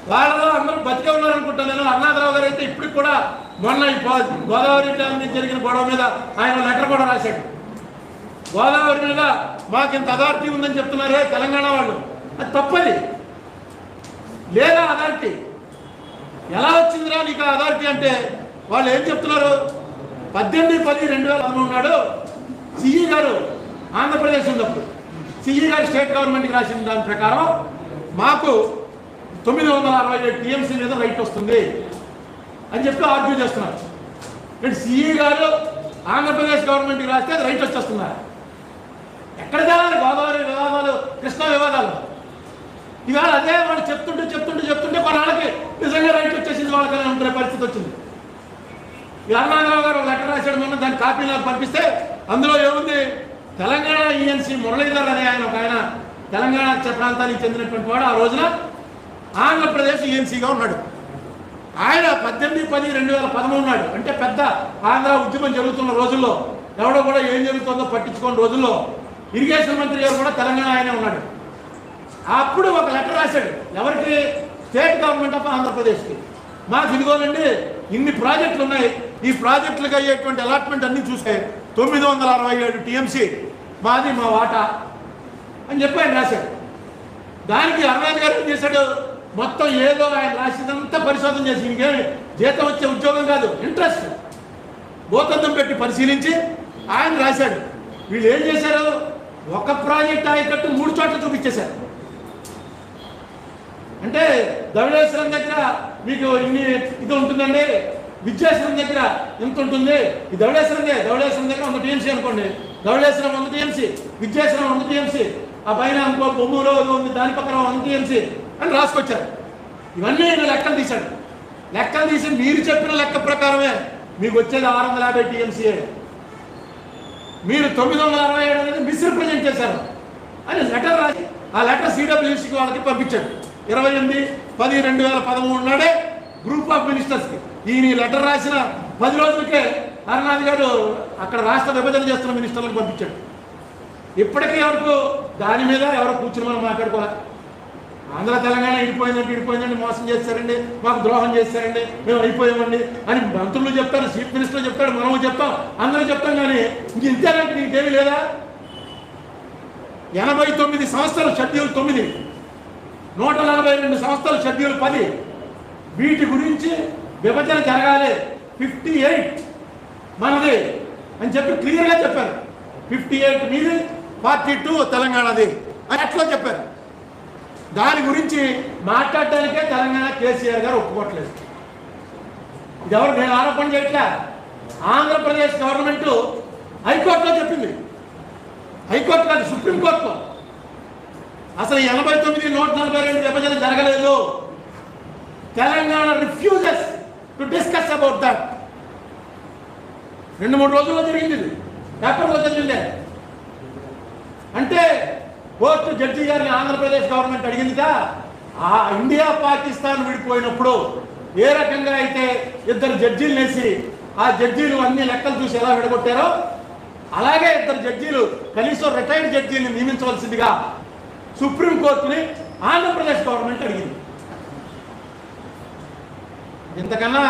వాళ్ళలో అందరూ బతికే ఉన్నారనుకుంటాను నేను అరుణాథరావు గారు అయితే ఇప్పటికి కూడా మొన్న ఈ గో- గోదావరి డ్యామ్ మీద జరిగిన గొడవ మీద ఆయన లెటర్ కూడా రాశాడు గోదావరి మీద మాకు ఇంత అథారిటీ ఉందని చెప్తున్నారే తెలంగాణ వాళ్ళు అది తప్పది లేదా అథారిటీ ఎలా వచ్చిందిరా నీకు ఆ అథారిటీ అంటే వాళ్ళు ఏం చెప్తున్నారు పద్దెనిమిది పది రెండు వేల పదమూడు నాడు సిఈ గారు ఆంధ్రప్రదేశ్ ఉన్నప్పుడు సిఈ గారు స్టేట్ గవర్నమెంట్కి రాసిన దాని ప్రకారం మాకు తొమ్మిది వందల అరవై ఏడు టీఎంసీ మీద రైట్ వస్తుంది అని చెప్పి ఆర్గ్యూ చేస్తున్నారు అంటే సిఈ గారు ఆంధ్రప్రదేశ్ గవర్నమెంట్కి రాస్తే అది రైట్ వచ్చేస్తున్నారు ఎక్కడ తేవాలి గోదావరి వివాదాలు కృష్ణా వివాదాలు ఇవాళ అదే వాళ్ళు చెప్తుంటే చెప్తుంటే చెప్తుంటే కొన్నాళ్ళకి నిజంగా రైట్ వచ్చేసింది వాళ్ళకనే ఉండే పరిస్థితి వచ్చింది ఈ అరుణారావు గారు ఒక లెటర్ రాశాడు మొన్న దాని కాపీ నాకు పంపిస్తే అందులో ఏముంది తెలంగాణ ఈఎన్సీ మురళీధర్ అనే ఆయన ఒక ఆయన తెలంగాణ చ- ప్రాంతానికి చెందినటువంటి వాడు ఆ రోజున ఆంధ్రప్రదేశ్ ఈఎన్సీగా ఉన్నాడు ఆయన పద్దెనిమిది పది రెండు వేల పదమూడు నాడు అంటే పెద్ద ఆంధ్ర ఉద్యమం జరుగుతున్న రోజుల్లో ఎవడో కూడా ఏం జరుగుతుందో పట్టించుకోని రోజుల్లో ఇరిగేషన్ మంత్రి గారు కూడా తెలంగాణ ఆయనే ఉన్నాడు అప్పుడు ఒక లెటర్ రాశాడు ఎవరికి స్టేట్ గవర్నమెంట్ ఆఫ్ ఆంధ్రప్రదేశ్కి మాకు ఇదిగోనండి ఇన్ని ప్రాజెక్టులు ఉన్నాయి ఈ ప్రాజెక్టులకు అయ్యేటువంటి అలాట్మెంట్ అన్ని చూస్తే తొమ్మిది వందల అరవై ఏడు టీఎంసీ మాది మా వాటా అని చెప్పి ఆయన రాశాడు దానికి అరవింద్ గారు ఏం చేశాడు మొత్తం ఏదో ఆయన రాసిందంతా పరిశోధన చేసి ఇంకేమి జీతం వచ్చే ఉద్యోగం కాదు ఇంట్రెస్ట్ భూతద్దం పెట్టి పరిశీలించి ఆయన రాశాడు వీళ్ళు ఏం చేశారు ఒక ప్రాజెక్ట్ ఆయకట్టు మూడు చోట్ల చూపించేశారు అంటే ధవళేశ్వరం దగ్గర మీకు ఇన్ని ఇది ఉంటుందండి విద్యాశ్వరం దగ్గర ఎంత ఉంటుంది ఈ ధవళేశ్వరందే ధవళేశ్వరం దగ్గర వంద టీఎంసీ అనుకోండి ధవళేశ్వరం వంద టీఎంసీ విద్యాశ్వరం వంద టీఎంసీ ఆ పైన ఇంకో బొమ్మలో ఏదో ఉంది దాని పక్కన వంద టీఎంసీ అని రాసుకొచ్చారు ఇవన్నీ ఆయన లెక్కలు తీశాడు లెక్కలు తీసి మీరు చెప్పిన లెక్క ప్రకారమే మీకు వచ్చేది ఆరు వందల యాభై టీఎంసీఏ మీరు తొమ్మిది వందల అరవై ఏడు అనేది మిస్రిప్రజెంట్ చేశారు అని లెటర్ రాసి ఆ లెటర్ సిడబ్ల్యూసీకి వాళ్ళకి పంపించాడు ఇరవై ఎనిమిది పది రెండు వేల పదమూడు నాడే గ్రూప్ ఆఫ్ మినిస్టర్స్కి ఈయన ఈ లెటర్ రాసిన పది రోజులకే హరినాథ్ గారు అక్కడ రాష్ట్ర విభజన చేస్తున్న మినిస్టర్లకు పంపించాడు ఇప్పటికీ ఎవరికి దాని మీద ఎవరు కూర్చుని మనం మాట్లాడుకోవాలి ఆంధ్ర తెలంగాణ ఇడిపోయిందంటే ఇడిపోయిందండి మోసం చేశారండి మాకు ద్రోహం చేశారండి మేము అయిపోయామండి అని మంత్రులు చెప్తారు చీఫ్ మినిస్టర్ చెప్తాడు మనము చెప్తాం అందరూ చెప్తాం కానీ ఇంక ఇంతేనంటే నీకేమీ లేదా ఎనభై తొమ్మిది సంస్థలు షెడ్యూల్ తొమ్మిది నూట నలభై రెండు సంస్థలు షెడ్యూల్ పది వీటి గురించి విభజన జరగాలి ఫిఫ్టీ ఎయిట్ మనది అని చెప్పి క్లియర్గా చెప్పారు ఫిఫ్టీ ఎయిట్ మీది ఫార్టీ టూ తెలంగాణది అని అట్లా చెప్పారు దాని గురించి మాట్లాడటానికే తెలంగాణ కేసీఆర్ గారు ఒప్పుకోవట్లేదు ఇది ఎవరు నేను ఆరోపణ చేయట్లే ఆంధ్రప్రదేశ్ గవర్నమెంట్ హైకోర్టులో చెప్పింది హైకోర్టు కాదు సుప్రీంకోర్టులో అసలు ఎనభై తొమ్మిది నూట నలభై రెండు విభజన జరగలేదు Telangana refuses to discuss about that రెండు మూడు రోజుల్లో జరిగింది ఇది పేపర్లో చదివిందే అంటే కోర్టు జడ్జి గారిని ఆంధ్రప్రదేశ్ గవర్నమెంట్ అడిగిందిగా ఆ ఇండియా పాకిస్తాన్ విడిపోయినప్పుడు ఏ రకంగా అయితే ఇద్దరు జడ్జీలు వేసి ఆ జడ్జీలు అన్ని లెక్కలు చూసి ఎలా విడగొట్టారో అలాగే ఇద్దరు జడ్జీలు కనీసం రిటైర్డ్ జడ్జీని నియమించవలసిందిగా సుప్రీంకోర్టుని ఆంధ్రప్రదేశ్ గవర్నమెంట్ అడిగింది ఇంతకన్నా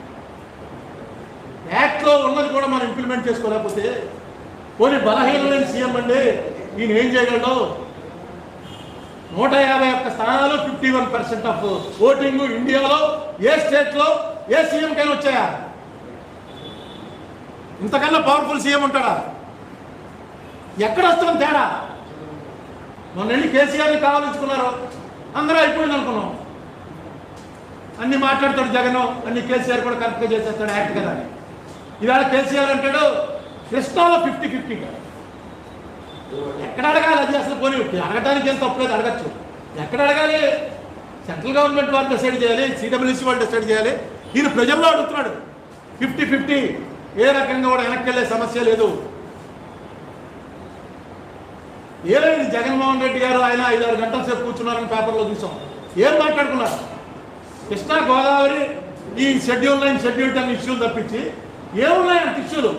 యాక్ట్లో ఉన్నది కూడా మనం ఇంప్లిమెంట్ చేసుకోలేకపోతే పోనీ బలహీనమైన సీఎం అండి ఈయన ఏం చేయగలడు నూట యాభై ఒక్క స్థానాలు fifty one percent of voting ఇండియాలో ఏ స్టేట్లో ఏ సీఎం కైనా వచ్చాయా ఇంతకన్నా పవర్ఫుల్ సీఎం ఉంటాడా ఎక్కడ వస్తుంది తేడా మొన్న వెళ్ళి కేసీఆర్ని కావాలించుకున్నారు అందరూ అయిపోయింది అనుకున్నాం అన్ని మాట్లాడతాడు జగన్ అన్ని కేసీఆర్ కూడా కరెక్ట్గా చేసేస్తాడు యాక్ట్ కదా అని ఇవాళ కేసీఆర్ అంటాడు కృష్ణాలో ఫిఫ్టీ ఫిఫ్టీ ఎక్కడ అడగాలి అది అసలు పోనీ అడగడానికి ఏం తప్పలేదు అడగచ్చు ఎక్కడ అడగాలి సెంట్రల్ గవర్నమెంట్ వాళ్ళు డిసైడ్ చేయాలి సిడబ్ల్యూసీ వాళ్ళు డిసైడ్ చేయాలి ఈయన ప్రజల్లో అడుగుతున్నాడు ఫిఫ్టీ ఫిఫ్టీ ఏ రకంగా కూడా వెనక్కి వెళ్ళే సమస్య లేదు ఏమైంది జగన్మోహన్ రెడ్డి గారు ఆయన ఐదారు గంటల సేపు కూర్చున్నారని పేపర్లో చూసాం ఏం మాట్లాడుకున్నారు కృష్ణా గోదావరి ఈ షెడ్యూల్ నైన్ షెడ్యూల్ టెన్ ఇష్యూలు తప్పించి ఏమున్నాయి అంత ఇష్యూలు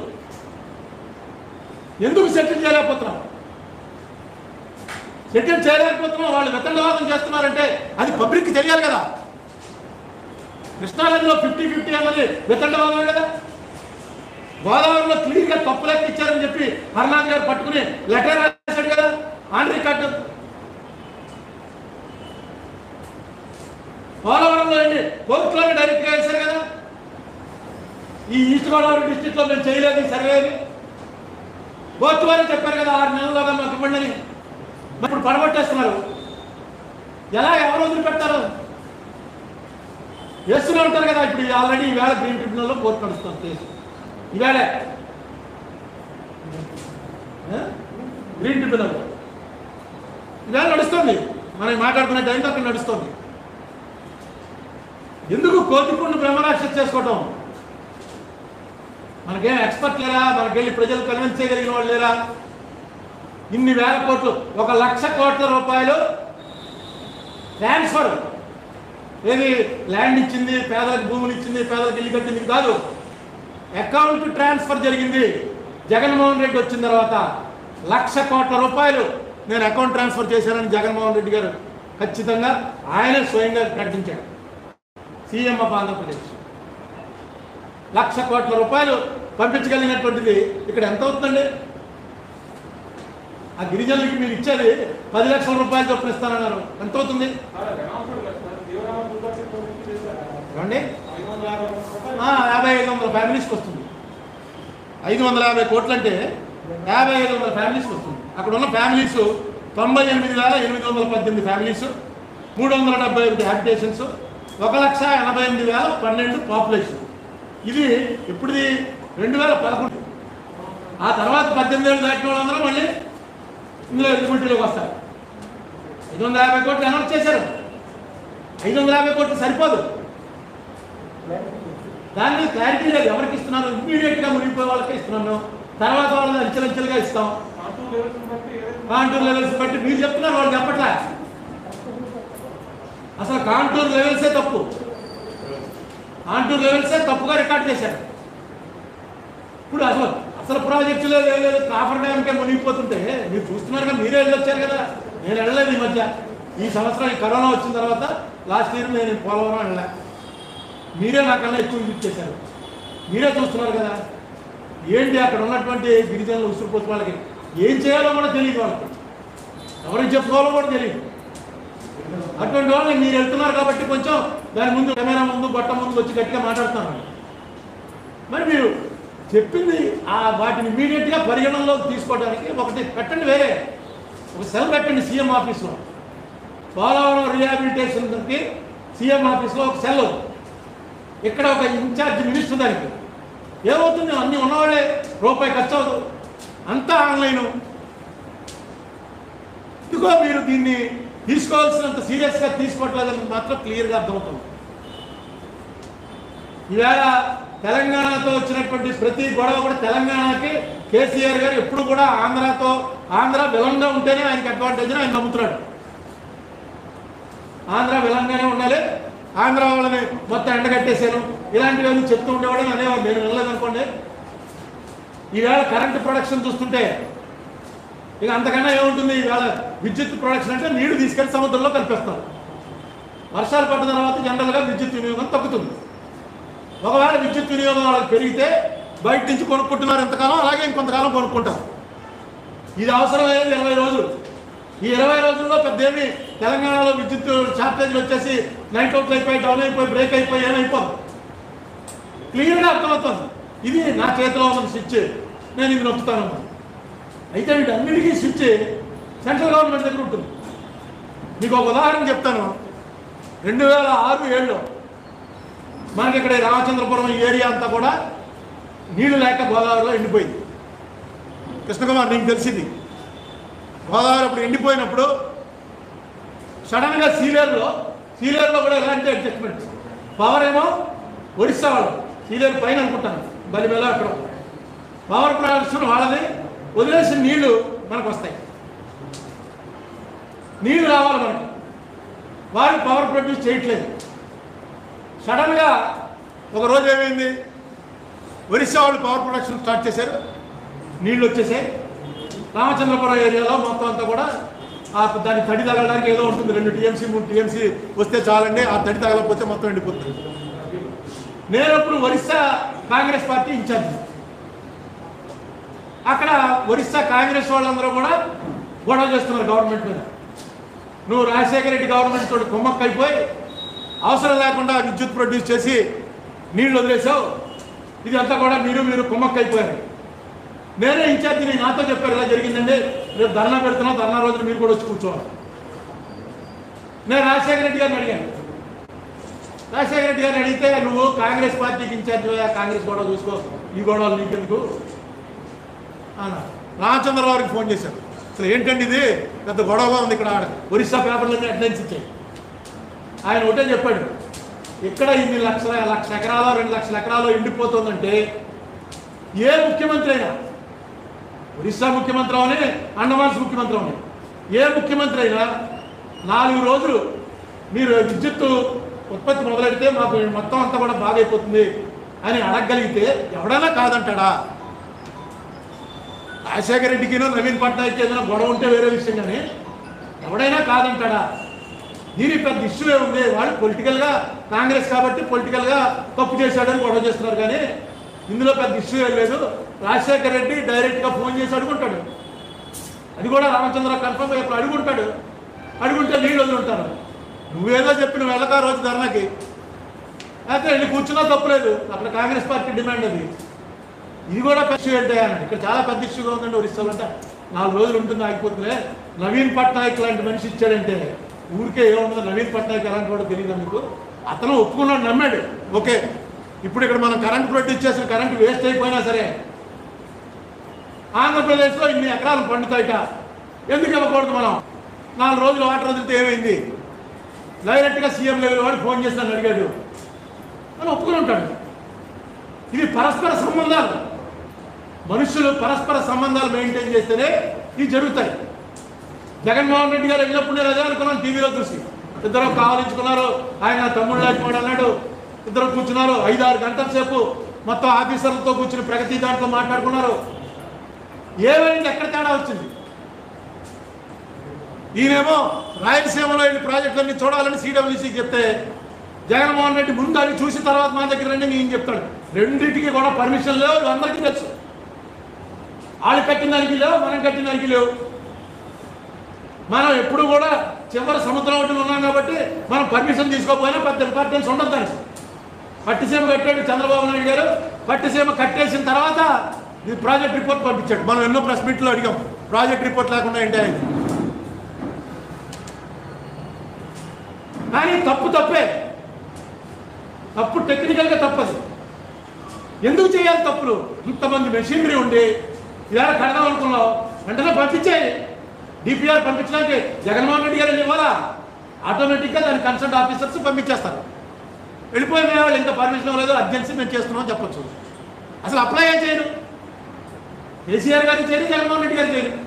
ఎందుకు సెటిల్ చేయలేకపోతున్నాం సెటిల్ చేయలేకపోతున్నాం వాళ్ళు వితండవాదం చేస్తున్నారంటే అది పబ్లిక్కి తెలియాలి కదా కృష్ణానదిలో ఫిఫ్టీ ఫిఫ్టీ అన్నది వితండవాదమే కదా గోదావరిలో క్లియర్గా తప్పు లెక్క ఇచ్చారని చెప్పి హర్నాథ్ గారు పట్టుకుని లెటర్ రాశాడు కదా ఆన్ రికార్డు పోలవరంలో వెళ్ళి కోర్టులోనే డైరెక్ట్గా వేశారు కదా ఈ ఈస్ట్ గోదావరి డిస్టిక్ లో మేము చేయలేదు ఈ సర్వే అని కోర్టు వారే చెప్పారు కదా ఆరు నెలల్లోగా మాకు ఇవ్వండి అని మరి ఇప్పుడు పడగొట్టేస్తున్నారు ఎలా ఎవరు వదిలిపెడతారు వేస్తూనే ఉంటారు కదా ఇప్పుడు ఆల్రెడీ ఈవేళ గ్రీన్ ట్రిబ్యునల్లో కోర్టు నడుస్తుంది కేసు ఈవేళ ఏ? గ్రీన్ ట్రిబ్యునల్ ఈవేళ నడుస్తుంది మనం మాట్లాడుకునే టైంతో అక్కడ నడుస్తుంది ఎందుకు కోతికుండా బ్రహ్మరాక్ష చేసుకోవటం మనకేం ఎక్స్పర్ట్ లేరా మనకెళ్ళి ప్రజలు కన్విన్స్ చేయగలిగిన వాళ్ళు లేరా ఇన్ని వేల కోట్లు ఒక లక్ష కోట్ల రూపాయలు ట్రాన్స్ఫర్ ఏది ల్యాండ్ ఇచ్చింది పేదలకు భూములు ఇచ్చింది పేదలకు ఇల్లు కట్టింది ఇది కాదు అకౌంట్ ట్రాన్స్ఫర్ జరిగింది జగన్మోహన్ రెడ్డి వచ్చిన తర్వాత లక్ష కోట్ల రూపాయలు నేను అకౌంట్ ట్రాన్స్ఫర్ చేశానని జగన్మోహన్ రెడ్డి గారు ఖచ్చితంగా ఆయన స్వయంగా ప్రకటించాడు సీఎం ఆఫ్ ఆంధ్రప్రదేశ్ లక్ష కోట్ల రూపాయలు పంపించగలిగినటువంటిది ఇక్కడ ఎంత అవుతుందండి ఆ గిరిజనులకి మీరు ఇచ్చేది పది లక్షల రూపాయలు చొప్పున ఇస్తానన్నారు ఎంత అవుతుంది ఏమండి ఆ, యాభై ఐదు వందల ఫ్యామిలీస్కి వస్తుంది ఐదు వందల యాభై కోట్లు అంటే యాభై ఐదు వందల ఫ్యామిలీస్కి వస్తుంది అక్కడ ఉన్న ఫ్యామిలీస్ తొంభై ఎనిమిది వేల ఎనిమిది వందల పద్దెనిమిది ఫ్యామిలీస్ మూడు వందల డెబ్బై ఒకటి హ్యాబిటేషన్స్ ఒక లక్ష ఎనభై ఎనిమిది వేల పన్నెండు పాపులేషన్ ఇది ఇప్పుడుది రెండు వేల పదకొండు ఆ తర్వాత పద్దెనిమిది ఏళ్ళు దాటిన వాళ్ళందరూ మళ్ళీ ఇందులో ఎలిజిబిలిటీలోకి వస్తారు ఐదు వందల యాభై కోట్లు అనౌన్స్ చేశారు ఐదు వందల యాభై కోట్లు సరిపోదు దాని మీద క్లారిటీ లేదు ఎవరికి ఇస్తున్నాను ఇమ్మీడియట్ గా మునిగిపోయే వాళ్ళకే ఇస్తున్నాను తర్వాత వాళ్ళని అంచెలంచెలుగా ఇస్తాం కాంటూర్ లెవెల్స్ బట్టి మీరు చెప్తున్నారు వాళ్ళు చెప్పట్లే అసలు కాంటూర్ లెవెల్సే తప్పు కాంటూర్ లెవెల్సే తప్పుగా రికార్డ్ చేశారు ఇప్పుడు అసలు అసలు ప్రాజెక్టులో లేదు కాఫర్ డ్యామ్కే మునిగిపోతుంటే మీరు చూస్తున్నారు కదా మీరే వెళ్ళొచ్చారు కదా నేను వెళ్ళలేదు ఈ మధ్య ఈ సంవత్సరం ఈ కరోనా వచ్చిన తర్వాత లాస్ట్ ఇయర్ నేను పోలవరం వెళ్ళా మీరే నాకన్నా ఎక్కువ విజిట్ చేశారు మీరే చూస్తున్నారు కదా ఏంటి అక్కడ ఉన్నటువంటి గిరిజనులు ఉసురుపోతు వాళ్ళకి ఏం చేయాలో కూడా తెలియదు వాళ్ళకి ఎవరికి చెప్పుకోవాలో కూడా తెలియదు అటువంటి వాళ్ళని మీరు వెళ్తున్నారు కాబట్టి కొంచెం దాని ముందు కెమెరా ముందు బట్ట ముందు వచ్చి గట్టిగా మాట్లాడుతున్నారు మరి మీరు చెప్పింది ఆ వాటిని ఇమీడియట్గా పరిగణనలోకి తీసుకోవడానికి ఒకటి పెట్టండి వేరే ఒక సెల్ పెట్టండి సీఎం ఆఫీస్లో పోలవరం రిహాబిలిటేషన్కి సీఎం ఆఫీస్లో ఒక సెల్ ఇక్కడ ఒక ఇన్ఛార్జ్ మినిస్టర్ దానికి ఏమవుతుంది అన్నీ ఉన్నవాళ్ళే రూపాయి ఖర్చు అవ్వదు అంతా ఆన్లైన్ ఇదిగో మీరు దీన్ని తీసుకోవాల్సినంత సీరియస్గా తీసుకోవట్లేదని మాత్రం క్లియర్గా అర్థమవుతుంది ఈవేళ తెలంగాణతో వచ్చినటువంటి ప్రతి గొడవ కూడా తెలంగాణకి కేసీఆర్ గారు ఎప్పుడు కూడా ఆంధ్రాతో ఆంధ్ర విలంగా ఉంటేనే ఆయనకి అడ్వాంటేజ్ అని ఆయన నమ్ముతున్నాడు ఆంధ్ర విలంగానే ఉండాలి ఆంధ్ర వాళ్ళని మొత్తం ఎండగట్టేశాను ఇలాంటివి ఏమి చెప్తూ ఉండేవాడు అనేవాడు నేను వినలేదు అనుకోండి ఈవేళ కరెంట్ ప్రొడక్షన్ చూస్తుంటే ఇక అంతకన్నా ఏముంటుంది ఈవేళ విద్యుత్ ప్రొడక్షన్ అంటే నీళ్లు తీసుకెళ్లి సముద్రంలో కలిపేస్తారు వర్షాలు పడ్డ తర్వాత జనరల్గా విద్యుత్ వినియోగం తగ్గుతుంది ఒకవేళ విద్యుత్ వినియోగం వాళ్ళకి పెరిగితే బయట నుంచి కొనుక్కుంటున్నారు ఎంతకాలం అలాగే ఇంకొంతకాలం కొనుక్కుంటారు ఇది అవసరమయ్యేది ఇరవై రోజులు ఈ ఇరవై రోజుల్లో పెద్ద ఏమి తెలంగాణలో విద్యుత్ షార్టేజ్లు వచ్చేసి నైట్ అవుట్లు అయిపోయి డౌన్ అయిపోయి బ్రేక్ అయిపోయి ఏమైపోదు క్లియర్గా అర్థమవుతుంది ఇది నా చేతిలో ఉన్న స్విచ్ నేను ఇది నొక్కుతాను అయితే వీటన్నిటికీ స్విచ్ సెంట్రల్ గవర్నమెంట్ దగ్గర ఉంటుంది మీకు ఒక ఉదాహరణ చెప్తాను రెండు వేల ఆరు ఏడులో మనకి ఇక్కడ ఈ రామచంద్రపురం ఈ ఏరియా అంతా కూడా నీళ్లు లేక గోదావరిలో ఎండిపోయింది కృష్ణకుమార్ నీకు తెలిసింది గోదావరి అప్పుడు ఎండిపోయినప్పుడు సడన్గా సీలేరులో సీలేరులో కూడా ఎలాంటి అడ్జస్ట్మెంట్ పవర్ ఏమో ఒడిస్సా వాళ్ళు సీలేరు పైన అనుకుంటాను బలిమేళ అక్కడ పవర్ ప్రొడక్షన్ వాళ్ళది వదిలేసిన నీళ్లు మనకు వస్తాయి నీళ్లు రావాలి మనకి వాళ్ళు పవర్ ప్రొడ్యూస్ చేయట్లేదు సడన్గా ఒక రోజు ఏమైంది ఒరిస్సా వాళ్ళు పవర్ ప్రొడక్షన్ స్టార్ట్ చేశారు నీళ్ళు వచ్చేసాయి రామచంద్రపురం ఏరియాలో మొత్తం అంతా కూడా ఆ దాని తడి తగలడానికి ఏదో ఉంటుంది రెండు టీఎంసీ మూడు టీఎంసీ వస్తే చాలండి ఆ తడి తగలకపోతే మొత్తం ఎండిపోతుంది నేను అప్పుడు ఒరిస్సా కాంగ్రెస్ పార్టీ ఇన్ఛార్జ్ అక్కడ ఒరిస్సా కాంగ్రెస్ వాళ్ళందరూ కూడా గొడవ చేస్తున్నారు గవర్నమెంట్ మీద నువ్వు రాజశేఖర రెడ్డి గవర్నమెంట్ తోటి కుమ్మక్క అయిపోయి అవసరం లేకుండా విద్యుత్ ప్రొడ్యూస్ చేసి నీళ్లు వదిలేసావు ఇది అంతా కూడా మీరు మీరు కుమ్మక్క అయిపోయారు నేనే ఇన్ఛార్జిని నాతో చెప్పారు ఇలా జరిగిందండి రేపు ధర్నా పెడుతున్నాం ధర్నా రోజున మీరు కూడా వచ్చి కూర్చోవాలి నేను రాజశేఖర రెడ్డి గారిని అడిగాను రాజశేఖర రెడ్డి గారిని అడిగితే నువ్వు కాంగ్రెస్ పార్టీకి ఇన్ఛార్జ్ కాంగ్రెస్ గొడవ చూసుకో ఈ గొడవలు నీకెందుకు అన్న రామచంద్రరావుకి ఫోన్ చేశారు అసలు ఏంటండి ఇది పెద్ద గొడవగా ఉంది ఇక్కడ ఒరిస్సా పేపర్లన్నీ హెడ్లైన్స్ ఇచ్చాయి ఆయన ఒకటే చెప్పాడు ఇక్కడ ఇన్ని లక్షల లక్ష ఎకరాలు రెండు లక్షల ఎకరాలు ఎండిపోతుందంటే ఏ ముఖ్యమంత్రి అయినా ఒరిస్సా ముఖ్యమంత్రి అవని అండమాన్స్ ముఖ్యమంత్రి అవని ఏ ముఖ్యమంత్రి అయినా నాలుగు రోజులు మీరు విద్యుత్ ఉత్పత్తి మొదలెడితే మాకు మొత్తం అంతా కూడా బాగైపోతుంది అని అడగగలిగితే ఎవడైనా కాదంటాడా రాజశేఖర రెడ్డికినో నవీన్ పట్నాయక్ ఏదైనా గొడవ ఉంటే వేరే విషయం కానీ ఎవడైనా కాదంటాడా దీని పెద్ద ఇష్యూ ఉంది వాళ్ళు పొలిటికల్గా కాంగ్రెస్ కాబట్టి పొలిటికల్గా తప్పు చేశాడని గొడవ చేస్తున్నారు కానీ ఇందులో పెద్ద ఇష్యూ ఏం లేదు రాజశేఖర రెడ్డి డైరెక్ట్గా ఫోన్ చేసి అడుగుంటాడు అది కూడా రామచంద్ర కన్ఫర్మ్ ఇప్పుడు అడుగుంటాడు అడుగుంటే నీళ్ళు వదులుంటారు నువ్వేదో చెప్పి నువ్వు వెళ్ళక ఆ రోజు ధర్నాకి అయితే వెళ్ళి కూర్చున్నా తప్పులేదు అక్కడ కాంగ్రెస్ పార్టీ డిమాండ్ అది ఇది కూడా పెద్ద ఇష్యూ ఏంటి అన్నాడు ఇక్కడ చాలా పెద్ద ఇష్యూగా ఉందండి ఒరిస్సాలో అంటే నాలుగు రోజులు ఉంటుంది ఆగిపోతుందిలే నవీన్ పట్నాయక్ లాంటి మనిషి ఇచ్చాడంటే ఊరికే ఏముందో నవీన్ పట్నాయక్ ఎలాంటి వాడో తెలియదు మీకు అతను ఒప్పుకున్నాడు నమ్మాడు ఓకే ఇప్పుడు ఇక్కడ మనం కరెంట్ ప్రొడ్యూస్ చేసిన కరెంట్ వేస్ట్ అయిపోయినా సరే ఆంధ్రప్రదేశ్లో ఇన్ని ఎకరాలు పండుతాయిట ఎందుకు ఇవ్వకూడదు మనం నాలుగు రోజులు వాటర్ వదిలితే ఏమైంది డైరెక్ట్గా సీఎం లెవెల్ వాడు ఫోన్ చేసి నన్ను అడిగాడు అని ఒప్పుకుని ఉంటాడు ఇది పరస్పర సంబంధాలు మనుషులు పరస్పర సంబంధాలు మెయింటైన్ చేస్తేనే ఇవి జరుగుతాయి జగన్మోహన్ రెడ్డి గారు వెళ్ళినప్పుడు నేను అదే అనుకున్నాను టీవీలో చూసి ఇద్దరు కావాలించుకున్నారు ఆయన తమ్ముడు లాంటి అన్నాడు ఇద్దరు కూర్చున్నారు ఐదు ఆరు గంటల సేపు మొత్తం ఆఫీసర్లతో కూర్చుని ప్రగతి దాంట్లో మాట్లాడుకున్నారు ఏమైంది ఎక్కడ తేడా వచ్చింది ఈయనేమో రాయలసీమలో ఈ ప్రాజెక్టులన్నీ చూడాలని సిడబ్ల్యూసీకి చెప్తే జగన్మోహన్ రెడ్డి ముందు అది చూసిన తర్వాత మా దగ్గర రండి నేను చెప్తాడు రెండింటికి కూడా పర్మిషన్ లేవు ఇవి అందరికీ తెలుసు వాళ్ళు కట్టిన దానికి లేవు మనం కట్టిన దానికి లేవు మనం ఎప్పుడు కూడా చివరి సముద్రం ఒకటి ఉన్నాం కాబట్టి మనం పర్మిషన్ తీసుకోకపోయినా పెద్ద ఇంపార్టెన్స్ ఉండదు దానికి పట్టిసీమ కట్టాడు చంద్రబాబు నాయుడు గారు పట్టిసీమ కట్టేసిన తర్వాత ఇది ప్రాజెక్ట్ రిపోర్ట్ పంపించాడు మనం ఎన్నో ప్రెస్ మీట్లో అడిగాం ప్రాజెక్ట్ రిపోర్ట్ లేకుండా ఏంటి అనేది కానీ తప్పు తప్పే తప్పు టెక్నికల్గా తప్పదు ఎందుకు చేయాలి తప్పులు ఇంతమంది మెషినరీ ఉండి ఇలా కడదాం అనుకున్నావు వెంటనే పంపించేయి డిపిఆర్ పంపించడానికి జగన్మోహన్ రెడ్డి గారు ఇవ్వాలా ఆటోమేటిక్గా దాని కన్సల్ట్ ఆఫీసర్స్ పంపించేస్తారు వెళ్ళిపోయిన వాళ్ళు ఇంకా పర్మిషన్ ఇవ్వలేదు అర్జెన్సీ మేము చేస్తున్నాం చెప్పొచ్చు అసలు అప్లై ఏం చేయరు కేసీఆర్ గారికి చేయరు జగన్మోహన్ రెడ్డి గారికి చేయరు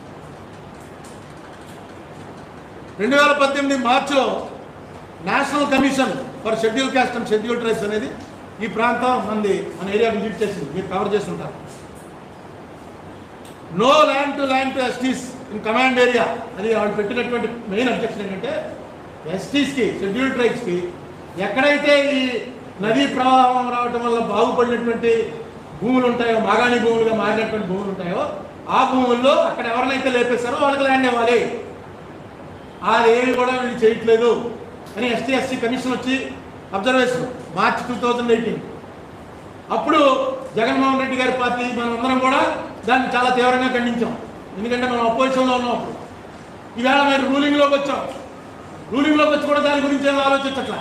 రెండు వేల పద్దెనిమిది మార్చిలో national commission for schedule caste and schedule tribes అనేది ఈ ప్రాంతం మంది మన ఏరియా విజిట్ చేసింది మీరు కవర్ చేస్తుంటారు no land to land to STs in command area అది వాళ్ళు పెట్టినటువంటి మెయిన్ అబ్జెక్షన్ ఏంటంటే ఎస్టీస్కి షెడ్యూల్ ట్రైబ్స్కి ఎక్కడైతే ఈ నదీ ప్రవాహం రావడం వల్ల బాగుపడినటువంటి భూములు ఉంటాయో మాగాణి భూములుగా మారినటువంటి భూములు ఉంటాయో ఆ భూముల్లో అక్కడ ఎవరినైతే లేపేస్తారో వాళ్ళకి ల్యాండ్ ఇవ్వాలి అదేమి కూడా వీళ్ళు చేయట్లేదు అని ఎస్టీ ఎస్సీ కమిషన్ వచ్చి observation March two thousand eighteen అప్పుడు జగన్మోహన్ రెడ్డి గారి పార్టీ మనందరం కూడా దాన్ని చాలా తీవ్రంగా ఖండించాం ఎందుకంటే మనం అపోజిషన్లో ఉన్నాం అప్పుడు ఈవేళ మీరు రూలింగ్లోకి వచ్చాం రూలింగ్లోకి వచ్చి కూడా దాని గురించి ఏం ఆలోచించట్లా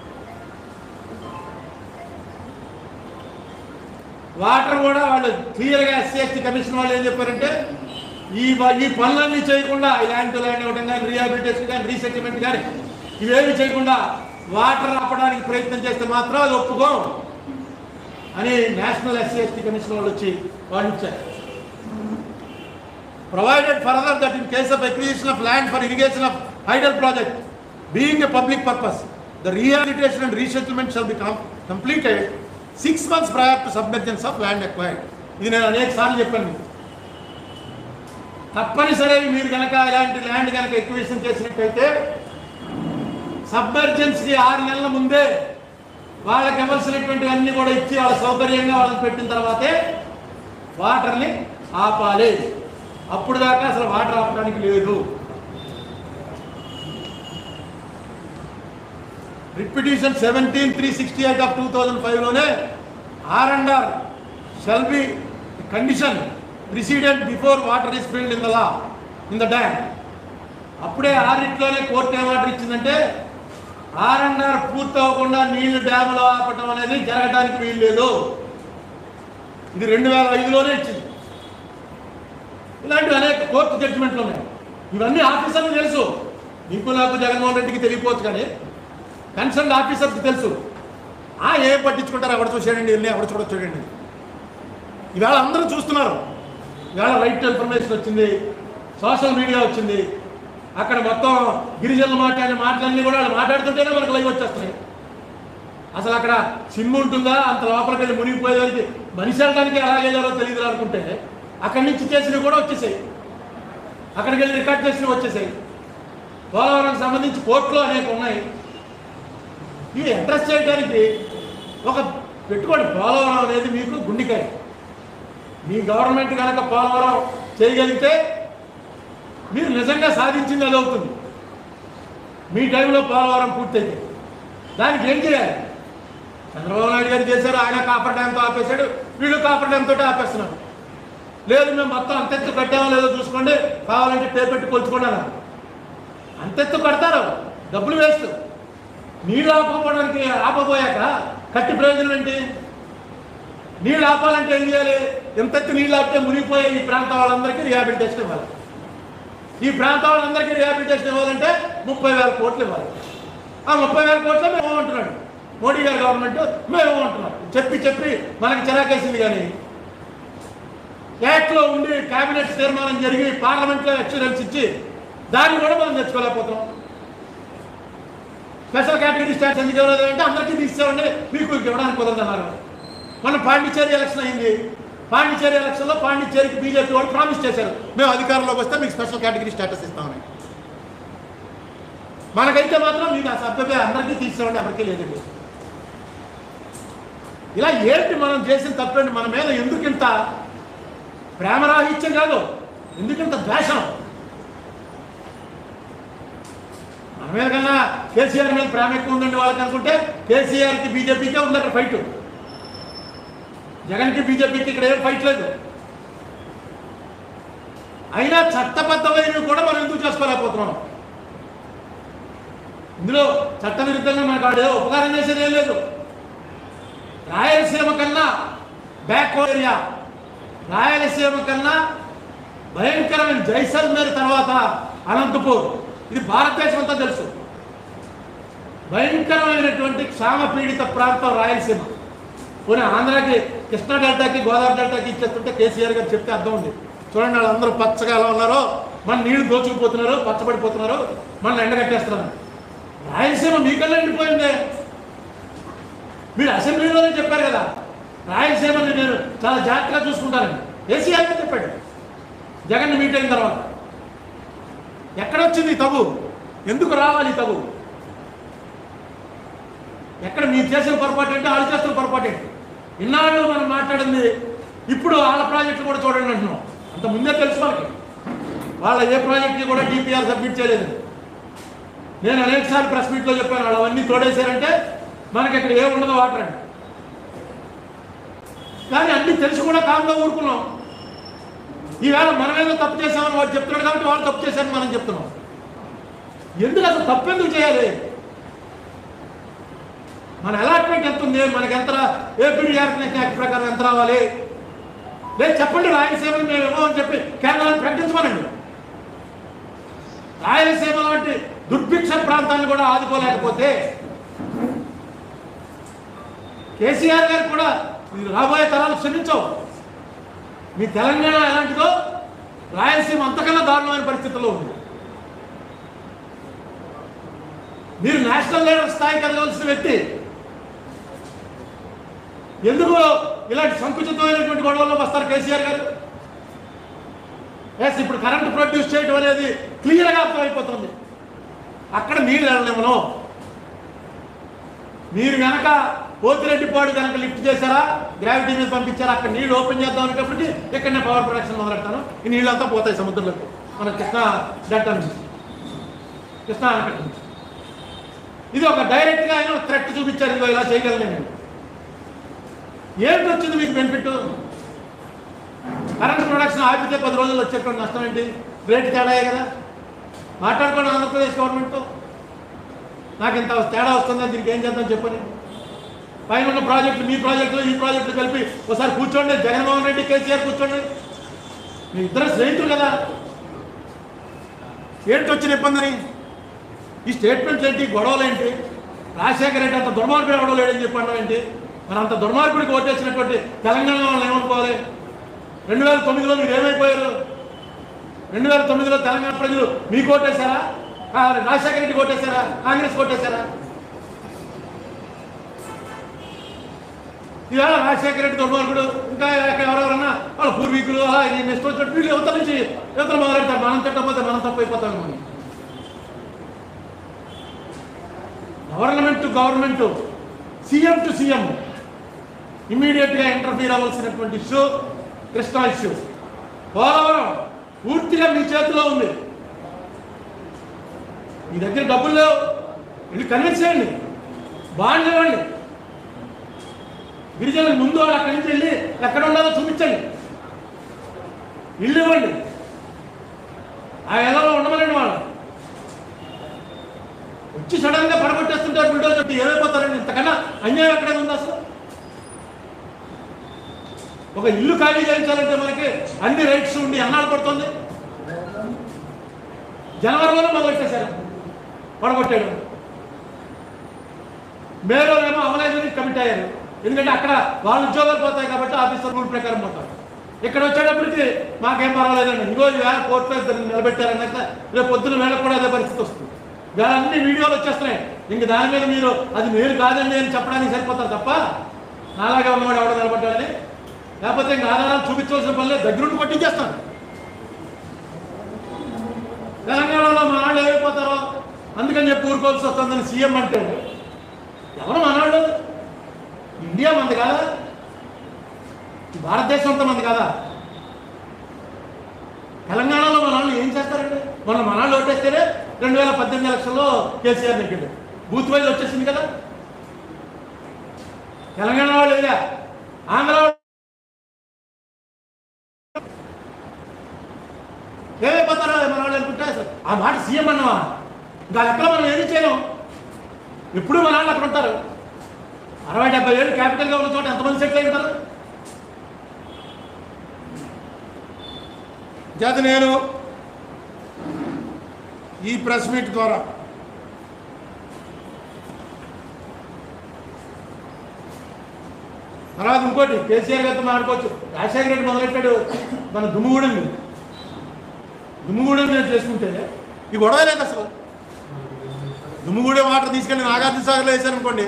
వాటర్ కూడా వాళ్ళు క్లియర్గా ఎస్సీ ఎస్టీ కమిషన్ వాళ్ళు ఏం చెప్పారంటే ఈ వ- ఈ పనులన్నీ చేయకుండా ఈ ల్యాండ్ టు ల్యాండ్ ఇవ్వడం కానీ రీహాబిలిటేషన్ కానీ రీసెటిల్మెంట్ కానీ ఇవేమి చేయకుండా వాటర్ ఆపడానికి ప్రయత్నం చేస్తే మాత్రం అది ఒప్పుకోం అని నేషనల్ ఎస్సీ ఎస్టీ కమిషన్ వాళ్ళు వచ్చి వాళ్ళు ఇచ్చారు provided further that in case of acquisition of land for irrigation of hydel project being a public purpose, the rehabilitation and resettlement shall be com- completed six months prior to submergence of land acquired. ఇది నేను అనేక సార్లు చెప్పాను మీకు. తప్పనిసరి మీరు కనుక ఇలాంటి ల్యాండ్ కనుక ఎక్విజిషన్ చేసినట్టయితే సబ్మెర్జెన్స్కి ఆరు నెలల ముందే వాళ్ళకి ఇవ్వాల్సినటువంటి అన్ని కూడా ఇచ్చి వాళ్ళ సౌకర్యంగా వాళ్ళని పెట్టిన తర్వాతే వాటర్ని ఆపాలి అప్పుడు దాకా అసలు వాటర్ ఆపడానికి లేదు repetition seventeen three sixty eight of two thousand ఫైవ్లోనే R and R shall be condition precedent before water is filled in the law in the dam అప్పుడే ఆరిట్లోనే కోర్టు ఏం ఆర్డర్ ఇచ్చిందంటే ఆర్ అండ్ ఆర్ పూర్తి అవ్వకుండా నీళ్లు డ్యాములో ఆపటం అనేది జరగడానికి వీలు లేదు ఇది రెండు వేల ఐదులోనే ఇచ్చింది ఇలాంటివి అనేక కోర్టు జడ్జిమెంట్లు ఉన్నాయి ఇవన్నీ ఆఫీసర్లు తెలుసు మీకు నాకు జగన్మోహన్ రెడ్డికి తెలియపోవచ్చు కానీ కన్సర్న్ ఆఫీసర్కి తెలుసు ఆ ఏం పట్టించుకుంటారు ఎవడ చూసేయండి వెళ్ళి ఎవడ చూడ చూడండి ఇవాళ అందరూ చూస్తున్నారు ఇవాళ రైట్ టు ఇన్ఫర్మేషన్ వచ్చింది సోషల్ మీడియా వచ్చింది అక్కడ మొత్తం గిరిజనులు మాట్లాడిన మాటలన్నీ కూడా వాళ్ళు మాట్లాడుతుంటేనే మనకు లైవ్ వచ్చేస్తున్నాయి అసలు అక్కడ సిమ్ ఉంటుందా అంత లోపలికి వెళ్ళి మునిగిపోయేదానికి మనిషి వెళ్ళడానికి ఎలాగేదారో తెలియదు అనుకుంటే అక్కడి నుంచి చేసినవి కూడా వచ్చేసాయి అక్కడికి వెళ్ళి రికార్డ్ చేసినవి వచ్చేసాయి పోలవరం సంబంధించి కోర్టులో అనేక ఉన్నాయి ఇవి అడ్రస్ చేయడానికి ఒక పెట్టుకోండి పోలవరం అనేది మీకు గుండెకాయ మీ గవర్నమెంట్ కనుక పోలవరం చేయగలిగితే మీరు నిజంగా సాధించింది అది అవుతుంది మీ టైంలో పోలవరం పూర్తయితే దానికి ఏం చేయాలి చంద్రబాబు నాయుడు గారు చేశారు ఆయన కాపర్ డ్యాంతో ఆపేశాడు వీళ్ళు కాపర్ డ్యామ్ తోటి ఆపేస్తున్నారు లేదు మేము మొత్తం అంతెత్తు కట్టామో లేదో చూసుకోండి కావాలంటే పే పెట్టి కొలుచుకోండి అన్నారు అంతెత్తు కడతారు డబ్బులు వేస్ట్ నీళ్ళు ఆపకపోవడానికి ఆపబోయాక కట్టి ప్రయోజనం ఏంటి నీళ్ళు ఆపాలంటే ఏం చేయాలి ఎంతెత్తు నీళ్ళు ఆపితే మునిగిపోయే ఈ ప్రాంతం వాళ్ళందరికీ రిహాబిలిటేషన్ ఇవ్వాలి ఈ ప్రాంతం వాళ్ళందరికీ రిహాబిలిటేషన్ ఇవ్వాలంటే ముప్పై వేల కోట్లు ఇవ్వాలి ఆ ముప్పై వేల కోట్లు మేము ఇవ్వమంటున్నాడు మోడీ గారి గవర్నమెంట్ మేము ఇవ్వమంటున్నాం చెప్పి చెప్పి మనకి చిరాకేసింది కానీ యాక్ట్లో ఉండి కేబినెట్ తీర్మానం జరిగి పార్లమెంట్లో ఎక్స్పీరియన్స్ ఇచ్చి దాన్ని కూడా మనం తెచ్చుకోలేకపోతున్నాం స్పెషల్ కేటగిరీ స్టాట్స్ ఎందుకు ఇవ్వలేదు అంటే అందరికీ తీసేవండి మీకు ఇవ్వడానికి కుదరదన్నారు మన పాండిచేరి ఎలక్షన్ అయింది పాండిచేరి ఎలక్షన్లో పాండిచేరికి బీజేపీ వాళ్ళు ప్రామిస్ చేశారు మేము అధికారంలోకి వస్తే మీకు స్పెషల్ కేటగిరీ స్టేటస్ ఇస్తామని మనకైతే మాత్రం మీకు ఆ సభ్యమే అందరికీ తీసేవండి ఎవరికీ లేదండి ఇలా ఏంటి మనం చేసిన తప్పండి మన మీద ఎందుకు ఇంత ప్రేమరాహిత్యం కాదు ఎందుకు ఇంత ద్వేషం మన మీద కన్నా కేసీఆర్ మీద ప్రేమ ఎక్కువ ఉందండి వాళ్ళకి అనుకుంటే కేసీఆర్కి బీజేపీకే ఉంది అక్కడ ఫైట్ జగన్కి బీజేపీకి ఇక్కడ ఏం ఫైట్ లేదు అయినా చట్టబద్ధమైనవి కూడా మనం ఎందుకు చేసుకోలేకపోతున్నాం ఇందులో చట్టవిరుద్ధంగా మనకు వాడు ఏదో ఉపకారం చేసేది ఏం లేదు రాయలసీమ కన్నా బ్యాక్వర్డ్ ఏరియా రాయలసీమ కన్నా భయంకరమైన జైసల్మేర్ తర్వాత అనంతపూర్ ఇది భారతదేశం అంతా తెలుసు భయంకరమైనటువంటి క్షామ పీడిత ప్రాంతం రాయలసీమ పోనీ ఆంధ్రాకి కృష్ణా డెల్టాకి గోదావరి డెల్టాకి ఇచ్చేస్తుంటే కేసీఆర్ గారు చెప్తే అర్థం ఉంది చూడండి వాళ్ళందరూ పచ్చగా ఎలా ఉన్నారో మన నీళ్లు దోచుకుపోతున్నారు పచ్చబడిపోతున్నారు మన ఎండగట్టేస్తున్నారు రాయలసీమ మీకల్లా ఎండిపోయిందే మీరు అసెంబ్లీలోనే చెప్పారు కదా రాయలసీమని నేను చాలా జాగ్రత్తగా చూసుకుంటానని కేసీఆర్ చెప్పాడు జగన్ మీట్ అయిన తర్వాత ఎక్కడొచ్చింది ఈ తగు ఎందుకు రావాలి ఈ తగు ఎక్కడ మీరు చేసిన పొరపాటు ఏంటి వాళ్ళు చేస్తున్న పొరపాటు ఏంటి ఇన్నాళ్ళు మనం మాట్లాడింది ఇప్పుడు వాళ్ళ ప్రాజెక్టులు కూడా చూడండి అంటున్నాం అంత ముందే తెలుసు మనకి వాళ్ళ ఏ ప్రాజెక్ట్కి కూడా డిపిఆర్ సబ్మిట్ చేయలేదు నేను అనేకసార్లు ప్రెస్ మీట్లో చెప్పాను వాళ్ళు అవన్నీ తోడేశారంటే మనకి ఇక్కడ ఏముండదో వాటర్ అండి కానీ అన్ని తెలిసి కూడా కామ్గా ఊరుకున్నాం ఈవేళ మనం ఏదో తప్పు చేసామని వాడు చెప్తున్నాడు కాబట్టి వాళ్ళు తప్పు చేశారని మనం చెప్తున్నాం ఎందుకు అసలు తప్పు ఎందుకు చేయాలి మన అలాట్మెంట్ ఎంత ఉంది మనకి ఎంత రా- ఏపీ ఆర్గనైజేషన్ యాక్ట్ ప్రకారం ఎంత రావాలి లేదు చెప్పండి రాయలసీమని మేము ఇవ్వమని చెప్పి కేంద్రాన్ని ప్రకటించమనండి రాయలసీమ లాంటి దుర్భిక్ష ప్రాంతాన్ని కూడా ఆదుకోలేకపోతే కేసీఆర్ గారు కూడా ఇది రాబోయే తరాలు క్షమించవు మీ తెలంగాణ ఎలాంటిదో రాయలసీమ అంతకన్నా దారుణమైన పరిస్థితుల్లో ఉంది మీరు నేషనల్ లీడర్ స్థాయికి ఎదగవలసిన వ్యక్తి ఎందుకు ఇలాంటి సంకుచితమైనటువంటి గొడవల్లో వస్తారు కేసీఆర్ గారు ఎస్ ఇప్పుడు కరెంట్ ప్రొడ్యూస్ చేయడం అనేది క్లియర్గా అర్థమైపోతుంది అక్కడ నీళ్ళు వెళ్ళలేమను మీరు కనుక పోతిరెడ్డిపాడు కనుక లిఫ్ట్ చేశారా గ్రావిటీ మీద పంపించారా అక్కడ నీళ్ళు ఓపెన్ చేద్దాం అనేటప్పటికి ఇక్కడ నేను పవర్ ప్రొడక్షన్ మొదలెడతాను ఈ నీళ్ళంతా పోతాయి సముద్రంలోకి మన కృష్ణా డెల్టా నుంచి కృష్ణా ఆనకట్ట నుంచి ఇది ఒక డైరెక్ట్గా ఆయన థ్రెట్ చూపించారు ఇదిగో ఇలా చేయగలను నేను ఏంటి వచ్చింది మీకు బెనిఫిట్ కరెంట్ ప్రొడక్షన్ ఆపితే పది రోజులు వచ్చేటువంటి నష్టం ఏంటి రేటు తేడాయే కదా మాట్లాడుకోండి ఆంధ్రప్రదేశ్ గవర్నమెంట్తో నాకు ఇంత తేడా వస్తుందని దీనికి ఏం చేద్దాం చెప్పండి పైన ఉన్న ప్రాజెక్టులు మీ ప్రాజెక్టులు ఈ ప్రాజెక్టులు కలిపి ఒకసారి కూర్చోండి జగన్మోహన్ రెడ్డి కేసీఆర్ కూర్చోండి మీ ఇద్దరు స్నేహితులు కదా ఏంటి వచ్చిన ఇబ్బందని ఈ స్టేట్మెంట్స్ ఏంటి గొడవలు ఏంటి రాజశేఖర రెడ్డి అంత దుర్మార్గుడు ఎవడో లేడని చెప్పడం ఏంటి మరి అంత దుర్మార్గుడికి ఓటేసినటువంటి తెలంగాణ వాళ్ళు ఏమనుకోవాలి రెండు వేల తొమ్మిదిలో మీరు ఏమైపోయారు రెండు వేల తొమ్మిదిలో తెలంగాణ ప్రజలు మీకు ఓటేశారా ఆ, రాజశేఖర రెడ్డి ఓటేశారా కాంగ్రెస్ ఓటేశారా ఇవాళ రాజశేఖర రెడ్డి దుర్మార్గుడు ఇంకా ఎక్కడ ఎవరెవరన్నా వాళ్ళ పూర్వీకులు అలా ఈ నెక్స్ట్ వచ్చినట్టు వీళ్ళు యువత నుంచి యువతలు మొదలెడతారు మనం తిట్టకపోతే మనం తప్పు అయిపోతాం మనం government to government CM to CM ఇమీడియట్గా ఇంటర్ఫీర్ అవ్వాల్సినటువంటి ఇష్యూ కృష్ణా ఇష్యూ పోలవరం పూర్తిగా మీ చేతిలో ఉంది మీ దగ్గర డబ్బులు లేవు ఇది కన్విన్స్ చేయండి బాండ్లు ఇవ్వండి గిరిజనులకు ముందు వాళ్ళు అక్కడి నుంచి వెళ్ళి ఎక్కడ ఉండాలో చూపించండి ఇల్లు ఇవ్వండి ఆ ఎలా ఉండమనండి వాళ్ళు వచ్చి సడన్ గా పడగొట్టేస్తుంటారు బిడ్డో చెప్పి ఏమైపోతారండి ఇంతకన్నా అన్యాయం ఎక్కడైనా ఉంది అసలు ఒక ఇల్లు ఖాళీ చేయించాలంటే మనకి అన్ని రైట్స్ ఉండి అన్నాడు పడుతుంది జనవరిలోనే మొదలెట్టేశారు పడగొట్టాడు మేలోనేమో అవలేదని కమిట్ అయ్యారు ఎందుకంటే అక్కడ వాళ్ళ ఉద్యోగాలు పోతాయి కాబట్టి ఆఫీసర్ రూల్ ప్రకారం పోతారు ఇక్కడ వచ్చేటప్పటికి మాకేం పర్వాలేదండి ఇంకో వేళ కోర్టులో ఇద్దరిని నిలబెట్టారన్నాక రేపు పొద్దున వేళ కూడా అదే పరిస్థితి వస్తుంది వేళ అన్ని వీడియోలు వచ్చేస్తున్నాయి ఇంక దాని మీద మీరు అది మీరు కాదండి అని చెప్పడానికి సరిపోతారు తప్ప నాలాగే ఉన్నవాడు ఎవడో నిలబడ్డాడని లేకపోతే ఇంకా ఆధారాలు చూపించవలసిన పనులే దగ్గరుండి పట్టించేస్తాను తెలంగాణలో మా వాళ్ళు ఏమైపోతారో అందుకని చెప్పి ఊరుకోవాల్సి వస్తుందని సీఎం అంటే ఎవరు మనవాళ్ళు ఇండియా మంది కాదా ఈ భారతదేశం అంతా మంది కాదా తెలంగాణలో మన వాళ్ళు ఏం చేస్తారండి మొన్న మన వాళ్ళు ఓటేస్తేనే రెండు వేల పద్దెనిమిది ఎలక్షన్లో కేసీఆర్ నెగ్గాడు బూత్ వైజ్ వచ్చేసింది కదా తెలంగాణ వాళ్ళు లేదా ఆంధ్ర వాళ్ళు ఏమైపోతారో మన వాళ్ళు అనుకుంటే అసలు ఆ మాట సీఎం అన్నవా ఇంకా లెక్కలో మనం ఏది చేయలేం ఎప్పుడు మన వాళ్ళు అక్కడ ఉంటారు అరవై డెబ్బై ఏళ్ళు క్యాపిటల్గా ఉన్న చోట ఎంతమంది సెటిల్ అయి ఉంటారు చేత నేను ఈ ప్రెస్ మీట్ ద్వారా తర్వాత ఇంకోటి కేసీఆర్ గారితో మాట్లాడుకోవచ్చు రాజశేఖర రెడ్డి మొదలెట్టాడు మన దుమ్ముగూడెం మీద దుమ్ముగూడెం మీద చేసుకుంటే ఈ గొడవ లేదు అసలు దుమ్ముగూడెం వాటర్ తీసుకెళ్ళి నాగార్జున సాగర్లో వేశారు అనుకోండి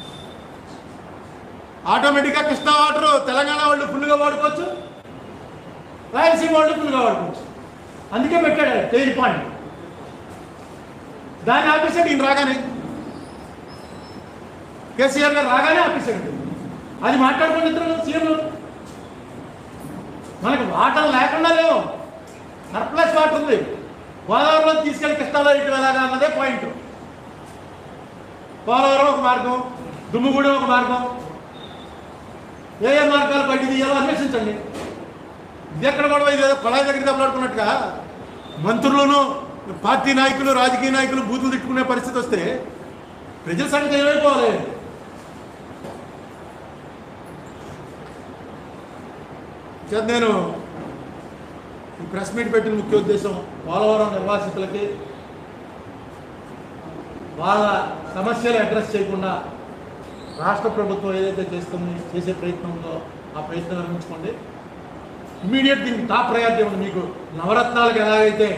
ఆటోమేటిక్గా కృష్ణా వాటర్ తెలంగాణ వాళ్ళు ఫుల్గా వాడుకోవచ్చు రాయలసీమ వాళ్ళు ఫుల్గా వాడుకోవచ్చు అందుకే పెట్టాడు తేజ్ పాయింట్ దాన్ని ఆపేసాడు ఈయన రాగానే కేసీఆర్ గారు రాగానే ఆపేసాడు అది మాట్లాడుకుని ఇద్దరు సీఎంలు మనకి వాటర్ లేకుండా లేవు సర్ప్లస్ వాటర్ ఉంది గోదావరిలో తీసుకెళ్లి కృష్ణాలో ఇటు వెళ్ళాలి అన్నదే పాయింట్ పోలవరం ఒక మార్గం దుమ్ముగూడెం ఒక మార్గం ఏ ఏ మార్గాలు బయట తీయాలో అన్వేషించండి ఇది ఎక్కడ గొడవ ఇది ఏదో కొలాయి దగ్గర దెబ్బలాడుకున్నట్టుగా మంత్రులను పార్టీ నాయకులు రాజకీయ నాయకులు బూతులు తిట్టుకునే పరిస్థితి వస్తే ప్రజల సంగతి ఏమైపోవాలి చేత నేను ఈ ప్రెస్ మీట్ పెట్టిన ముఖ్య ఉద్దేశం పోలవరం నిర్వాసితులకి వాళ్ళ సమస్యలు అడ్రస్ చేయకుండా రాష్ట్ర ప్రభుత్వం ఏదైతే చేస్తుంది చేసే ప్రయత్నం ఉందో ఆ ప్రయత్నం నిర్మించుకోండి ఇమీడియట్ దీనికి టాప్ ప్రయారిటీ ఉంది మీకు నవరత్నాలకు ఎలాగైతే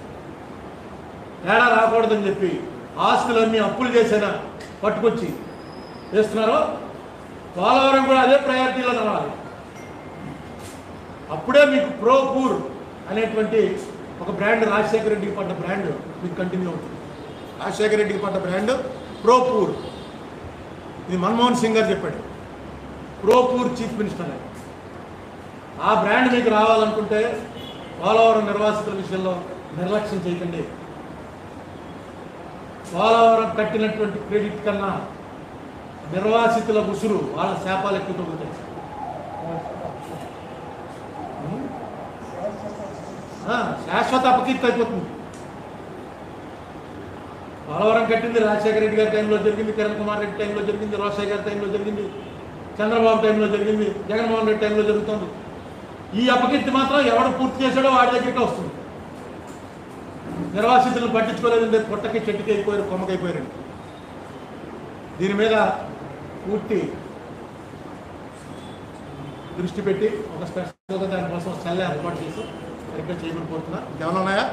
తేడా రాకూడదని చెప్పి ఆస్తులన్నీ అప్పులు చేసిన పట్టుకొచ్చి చేస్తున్నారో పోలవరం కూడా అదే ప్రయారిటీలో నడవాలి అప్పుడే మీకు ప్రో పూర్ అనేటువంటి ఒక బ్రాండ్ రాజశేఖర రెడ్డికి పడ్డ బ్రాండ్ మీకు కంటిన్యూ అవుతుంది రాజశేఖర రెడ్డికి పడ్డ బ్రాండ్ ప్రోపూర్ ఇది మన్మోహన్ సింగ్ గారు చెప్పాడు ప్రో పూర్ చీఫ్ మినిస్టర్ అని ఆ బ్రాండ్ మీకు రావాలనుకుంటే పోలవరం నిర్వాసితుల విషయంలో నిర్లక్ష్యం చేయకండి పోలవరం కట్టినటువంటి క్రెడిట్ కన్నా నిర్వాసితుల ఉసురు వాళ్ళ శాపాలు ఎక్కువ తగ్గుతాయి ఆ, శాశ్వత అపకీర్తి అయిపోతుంది పోలవరం కట్టింది రాజశేఖర రెడ్డి గారి టైంలో జరిగింది కిరణ్ కుమార్ రెడ్డి టైంలో జరిగింది రోషయ్య గారి టైంలో జరిగింది చంద్రబాబు టైంలో జరిగింది జగన్మోహన్ రెడ్డి టైంలో జరుగుతుంది ఈ అపకీర్తి మాత్రం ఎవడు పూర్తి చేశాడో వాడి దగ్గరికి వస్తుంది నిర్వాసితులను పట్టించుకోలేదంటే పొట్టకి చెట్టుకి అయిపోయారు కొమ్మకైపోయారండి దీని మీద పూర్తి దృష్టి పెట్టి ఒక స్పెషల్గా దానికోసం సెల్ ఏర్పాటు చేసి సరిగ్గా చేయమని కోరుతున్నా ఇంకేమైనా ఉన్నాయా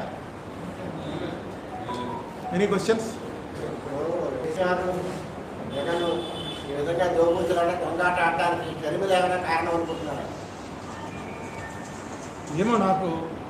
ఎనీ క్వశ్చన్స్ కేసీఆర్ జగన్ ఈ విధంగా దోబుతున్నాడు దొంగాట ఆడడానికి షర్మిల ఏమైనా కారణం అనుకుంటున్నారా ఏమో నాకు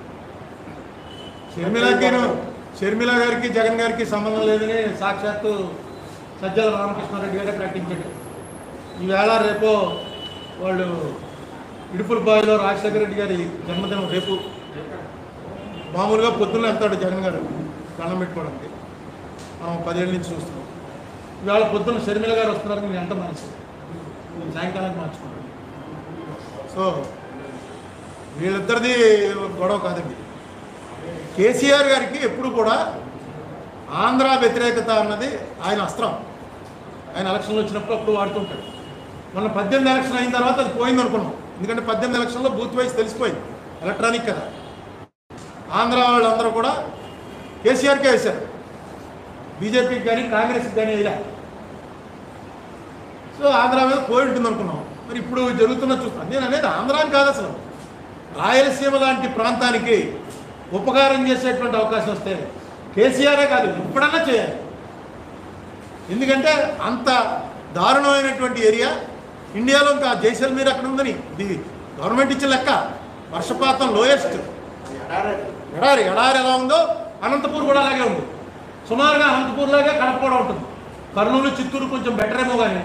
షర్మిలకి షర్మిల గారికి జగన్ గారికి సంబంధం లేదని సాక్షాత్తు సజ్జల రామకృష్ణారెడ్డి గారే ప్రకటించాడు ఈవేళ రేపో వాళ్ళు ఇడుపులపాయలో రాజశేఖర రెడ్డి గారి జన్మదినం రేపు మామూలుగా పొద్దున్న వెళ్తాడు జగన్ గారు దండం పెట్టుకోవడానికి మనం పదేళ్ళ నుంచి చూస్తున్నాం ఇవాళ పొద్దున్న షర్మిల గారు వస్తున్నారని నేను ఎంత మనసు నేను సాయంకాలానికి మార్చుకున్నాను సో వీళ్ళిద్దరిది గొడవ కాదండి కేసీఆర్ గారికి ఎప్పుడు కూడా ఆంధ్ర వ్యతిరేకత అన్నది ఆయన అస్త్రం ఆయన ఎలక్షన్లు వచ్చినప్పుడు అప్పుడు వాడుతుంటాడు మొన్న పద్దెనిమిది ఎలక్షన్ అయిన తర్వాత అది పోయింది అనుకున్నాం ఎందుకంటే పద్దెనిమిది ఎలక్షన్లో బూత్ వైజ్ తెలిసిపోయింది ఎలక్ట్రానిక్ కదా ఆంధ్ర వాళ్ళందరూ కూడా కేసీఆర్కే వేశారు బీజేపీకి కానీ కాంగ్రెస్కి కానీ వేయలే సో ఆంధ్ర మీద పోయి ఉంటుంది అనుకున్నాం మరి ఇప్పుడు జరుగుతున్న చూస్తాను నేను అనేది ఆంధ్ర అని కాదు అసలు రాయలసీమ లాంటి ప్రాంతానికి ఉపకారం చేసేటువంటి అవకాశం వస్తే కేసీఆరే కాదు ఇప్పుడన్నా చేయాలి ఎందుకంటే అంత దారుణమైనటువంటి ఏరియా ఇండియాలో ఇంకా జైసల్మీర్ అక్కడ ఉందని ఇది గవర్నమెంట్ ఇచ్చిన లెక్క వర్షపాతం లోయెస్ట్ అది ఎడారి ఎడారి ఎడారి ఎలా ఉందో అనంతపూర్ కూడా అలాగే ఉంది సుమారుగా అనంతపూర్ లాగే కడప కూడా ఉంటుంది కర్నూలు చిత్తూరు కొంచెం బెటర్ ఏమో కానీ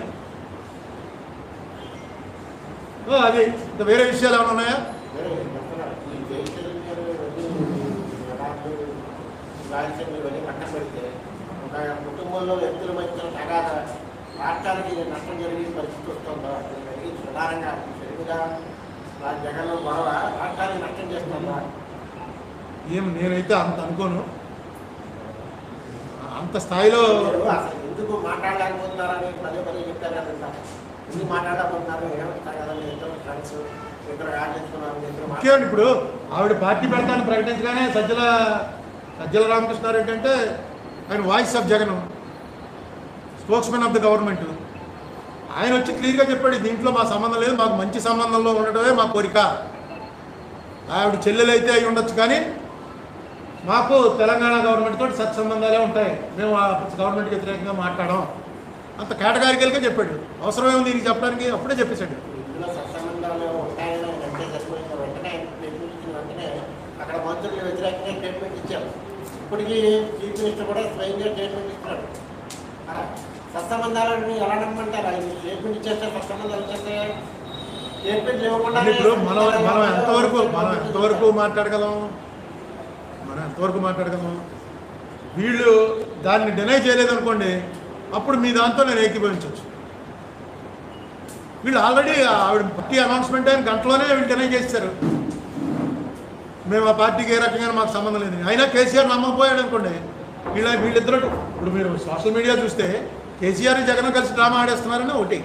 ఓ, అది ఇంకా వేరే విషయాలు ఏమైనా ఉన్నాయా వేరే చెప్తున్నారు. ఈ జైశంకర్ గారు ఎడారి రాయలసీమ ఇవన్నీ పక్కన పెడితే ఒక కుటుంబంలో వ్యక్తుల మధ్య తగాద రాష్ట్రానికి నష్టం జరిగే పరిస్థితి వస్తుందా ఇది ప్రధానంగా షర్మిల రా- జగన్ గొడవ రాష్ట్రానికి నష్టం చేస్తుందా ఏం నేనైతే అంత అనుకోను అంత స్థాయిలో మీరు అసలు ఎందుకు మాట్లాడలేకపోతున్నారని పదే పదే చెప్తారు కదా ఎందుకు మాట్లాడలేకపోతున్నారు ఏమంటారు కదా మీ ఇద్దరు ఫ్రెండ్స్ ఇద్దరు ఆడించుకున్నారు ఇద్దరు ముఖ్యం ఇప్పుడు ఆవిడ పార్టీ పెడతానని ప్రకటించగానే సజ్జల సజ్జల రామకృష్ణారెడ్డి అంటే ఆయన voice of Jagan spokesman of the government ఆయన వచ్చి క్లియర్గా చెప్పాడు దీంట్లో మా సంబంధం లేదు మాకు మంచి సంబంధంలో ఉండటమే మా కోరిక ఆవిడ చెల్లెలు అయితే అయి ఉండొచ్చు కానీ మాకు తెలంగాణ గవర్నమెంట్ తోటి సత్సంబంధాలే ఉంటాయి మేము ఆ గవర్నమెంట్కి వ్యతిరేకంగా మాట్లాడాం అంత కేటగారికల్గా చెప్పాడు అవసరమే ఉంది దీనికి చెప్పడానికి అప్పుడే చెప్పేశాడు ఇందులో సత్సంబంధాలు ఉంటాయని ఆయన అంటే సరిపోయిన వెంటనే స్టేట్మెంట్ ఇచ్చిన వెంటనే అక్కడ మంత్రులు వ్యతిరేకంగా స్టేట్మెంట్ ఇచ్చారు ఇప్పటికీ చీఫ్ మినిస్టర్ కూడా స్వయంగా స్టేట్మెంట్ ఇస్తున్నాడు అలా సత్సంబంధాలను ఎలా నమ్మంటారు ఆయన స్టేట్మెంట్ ఇచ్చేస్తే సత్సంబంధాలు వచ్చేస్తే స్టేట్మెంట్ ఇవ్వకుండా అంటే ఇప్పుడు మనం మనం ఎంతవరకు మనం ఎంతవరకు మాట్లాడగలం మనం ఎంతవరకు మాట్లాడగలం వీళ్ళు దాన్ని డినై చేయలేదనుకోండి అప్పుడు మీ దాంతో నేను ఏకీభవించవచ్చు వీళ్ళు ఆల్రెడీ ఆవిడ పార్టీ అనౌన్స్మెంట్ అయిన గంటలోనే వీళ్ళు డినై చేశారు మేము ఆ పార్టీకి ఏ రకంగా మాకు సంబంధం లేదు అయినా కేసీఆర్ నమ్మకపోయాడు అనుకోండి వీళ్ళ వీళ్ళిద్దరు ఇప్పుడు మీరు సోషల్ మీడియా చూస్తే కేసీఆర్ జగన్ కలిసి డ్రామా ఆడేస్తున్నారని ఒకటి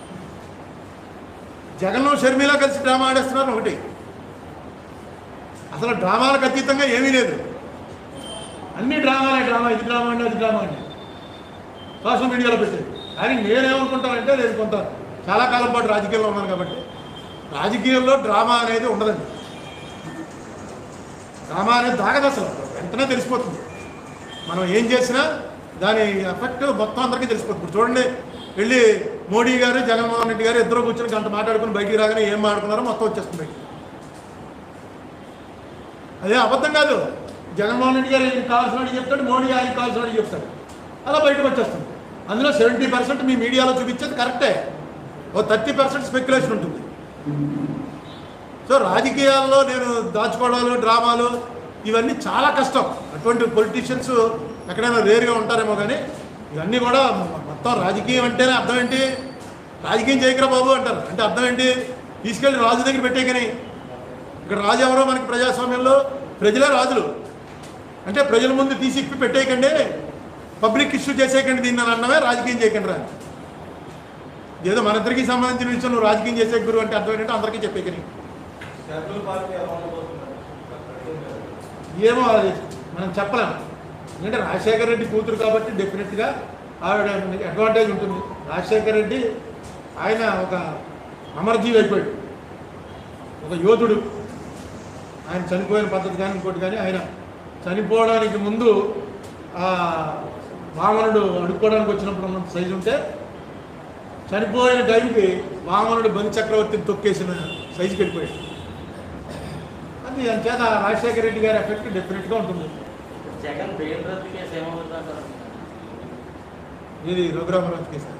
జగన్ షర్మిల కలిసి డ్రామా ఆడేస్తున్నారు ఒకటి అసలు డ్రామాలకు అతీతంగా ఏమీ లేదు అన్ని డ్రామాలే డ్రామా ఇది డ్రామా అండి అది డ్రామా అండి సోషల్ మీడియాలో పెట్టేది కానీ నేనేమనుకుంటానంటే నేను కొంత చాలా కాలం పాటు రాజకీయాల్లో ఉన్నాను కాబట్టి రాజకీయాల్లో డ్రామా అనేది ఉండదండి డ్రామా అనేది దాగదు అసలు వెంటనే తెలిసిపోతుంది మనం ఏం చేసినా దాని ఎఫెక్ట్ మొత్తం అందరికీ తెలిసిపోతుంది ఇప్పుడు చూడండి వెళ్ళి మోడీ గారు జగన్మోహన్ రెడ్డి గారు ఇద్దరు కూర్చొని గంట మాట్లాడుకుని బయటికి రాగానే ఏం మాట్లాడుకున్నారో మొత్తం వచ్చేస్తుంది బయటికి అదే అబద్ధం కాదు జగన్మోహన్ రెడ్డి గారు ఈయనకి కావాల్సిన వాడికి చెప్తాడు మోడీ ఆయనకి కావాల్సిన వాడికి చెప్తాడు అలా బయటకు వచ్చేస్తుంది అందులో సెవెంటీ పర్సెంట్ మీ మీడియాలో చూపించేది కరెక్టే ఓ థర్టీ పర్సెంట్ స్పెక్యులేషన్ ఉంటుంది సో రాజకీయాల్లో నేను దాచుకోవడాలు డ్రామాలు ఇవన్నీ చాలా కష్టం అటువంటి పొలిటీషియన్స్ ఎక్కడైనా రేరుగా ఉంటారేమో కానీ ఇవన్నీ కూడా మొత్తం రాజకీయం అంటేనే అర్థం ఏంటి రాజకీయం చేయకరా బాబు అంటారు అంటే అర్థం ఏంటి తీసుకెళ్ళి రాజు దగ్గర పెట్టేకని ఇక్కడ రాజు ఎవరో మనకి ప్రజాస్వామ్యంలో ప్రజలే రాజులు అంటే ప్రజల ముందు తీసి ఇప్పి పెట్టేయకండి పబ్లిక్ ఇష్యూ చేసేయకండి దీన్ని అని అన్నమే రాజకీయం చేయకండి రా ఏదో మన ఇద్దరికి సంబంధించిన విషయం నువ్వు రాజకీయం చేసే గురువు అంటే అర్థం ఏంటంటే అందరికీ చెప్పేకని ఏమో అది మనం చెప్పలేం ఎందుకంటే రాజశేఖర రెడ్డి కూతురు కాబట్టి డెఫినెట్గా ఆవిడ అడ్వాంటేజ్ ఉంటుంది రాజశేఖర రెడ్డి ఆయన ఒక అమరజీవి అయిపోయాడు ఒక యోధుడు ఆయన చనిపోయిన పద్ధతి కానీ ఇంకోటి కానీ ఆయన చనిపోవడానికి ముందు ఆ వామనుడు అడుక్కోవడానికి వచ్చినప్పుడు ఉన్నంత సైజు ఉంటే చనిపోయిన టైంకి వామనుడు బలి చక్రవర్తిని తొక్కేసిన సైజుకి వెళ్ళిపోయాడు అది అంచేత రాజశేఖర రెడ్డి గారి ఎఫెక్ట్ డెఫినెట్గా ఉంటుంది జగన్ బెయిల్ రద్దు కేసు ఏమవుతుందా సార్ ఇది రఘురామరాజు కేసు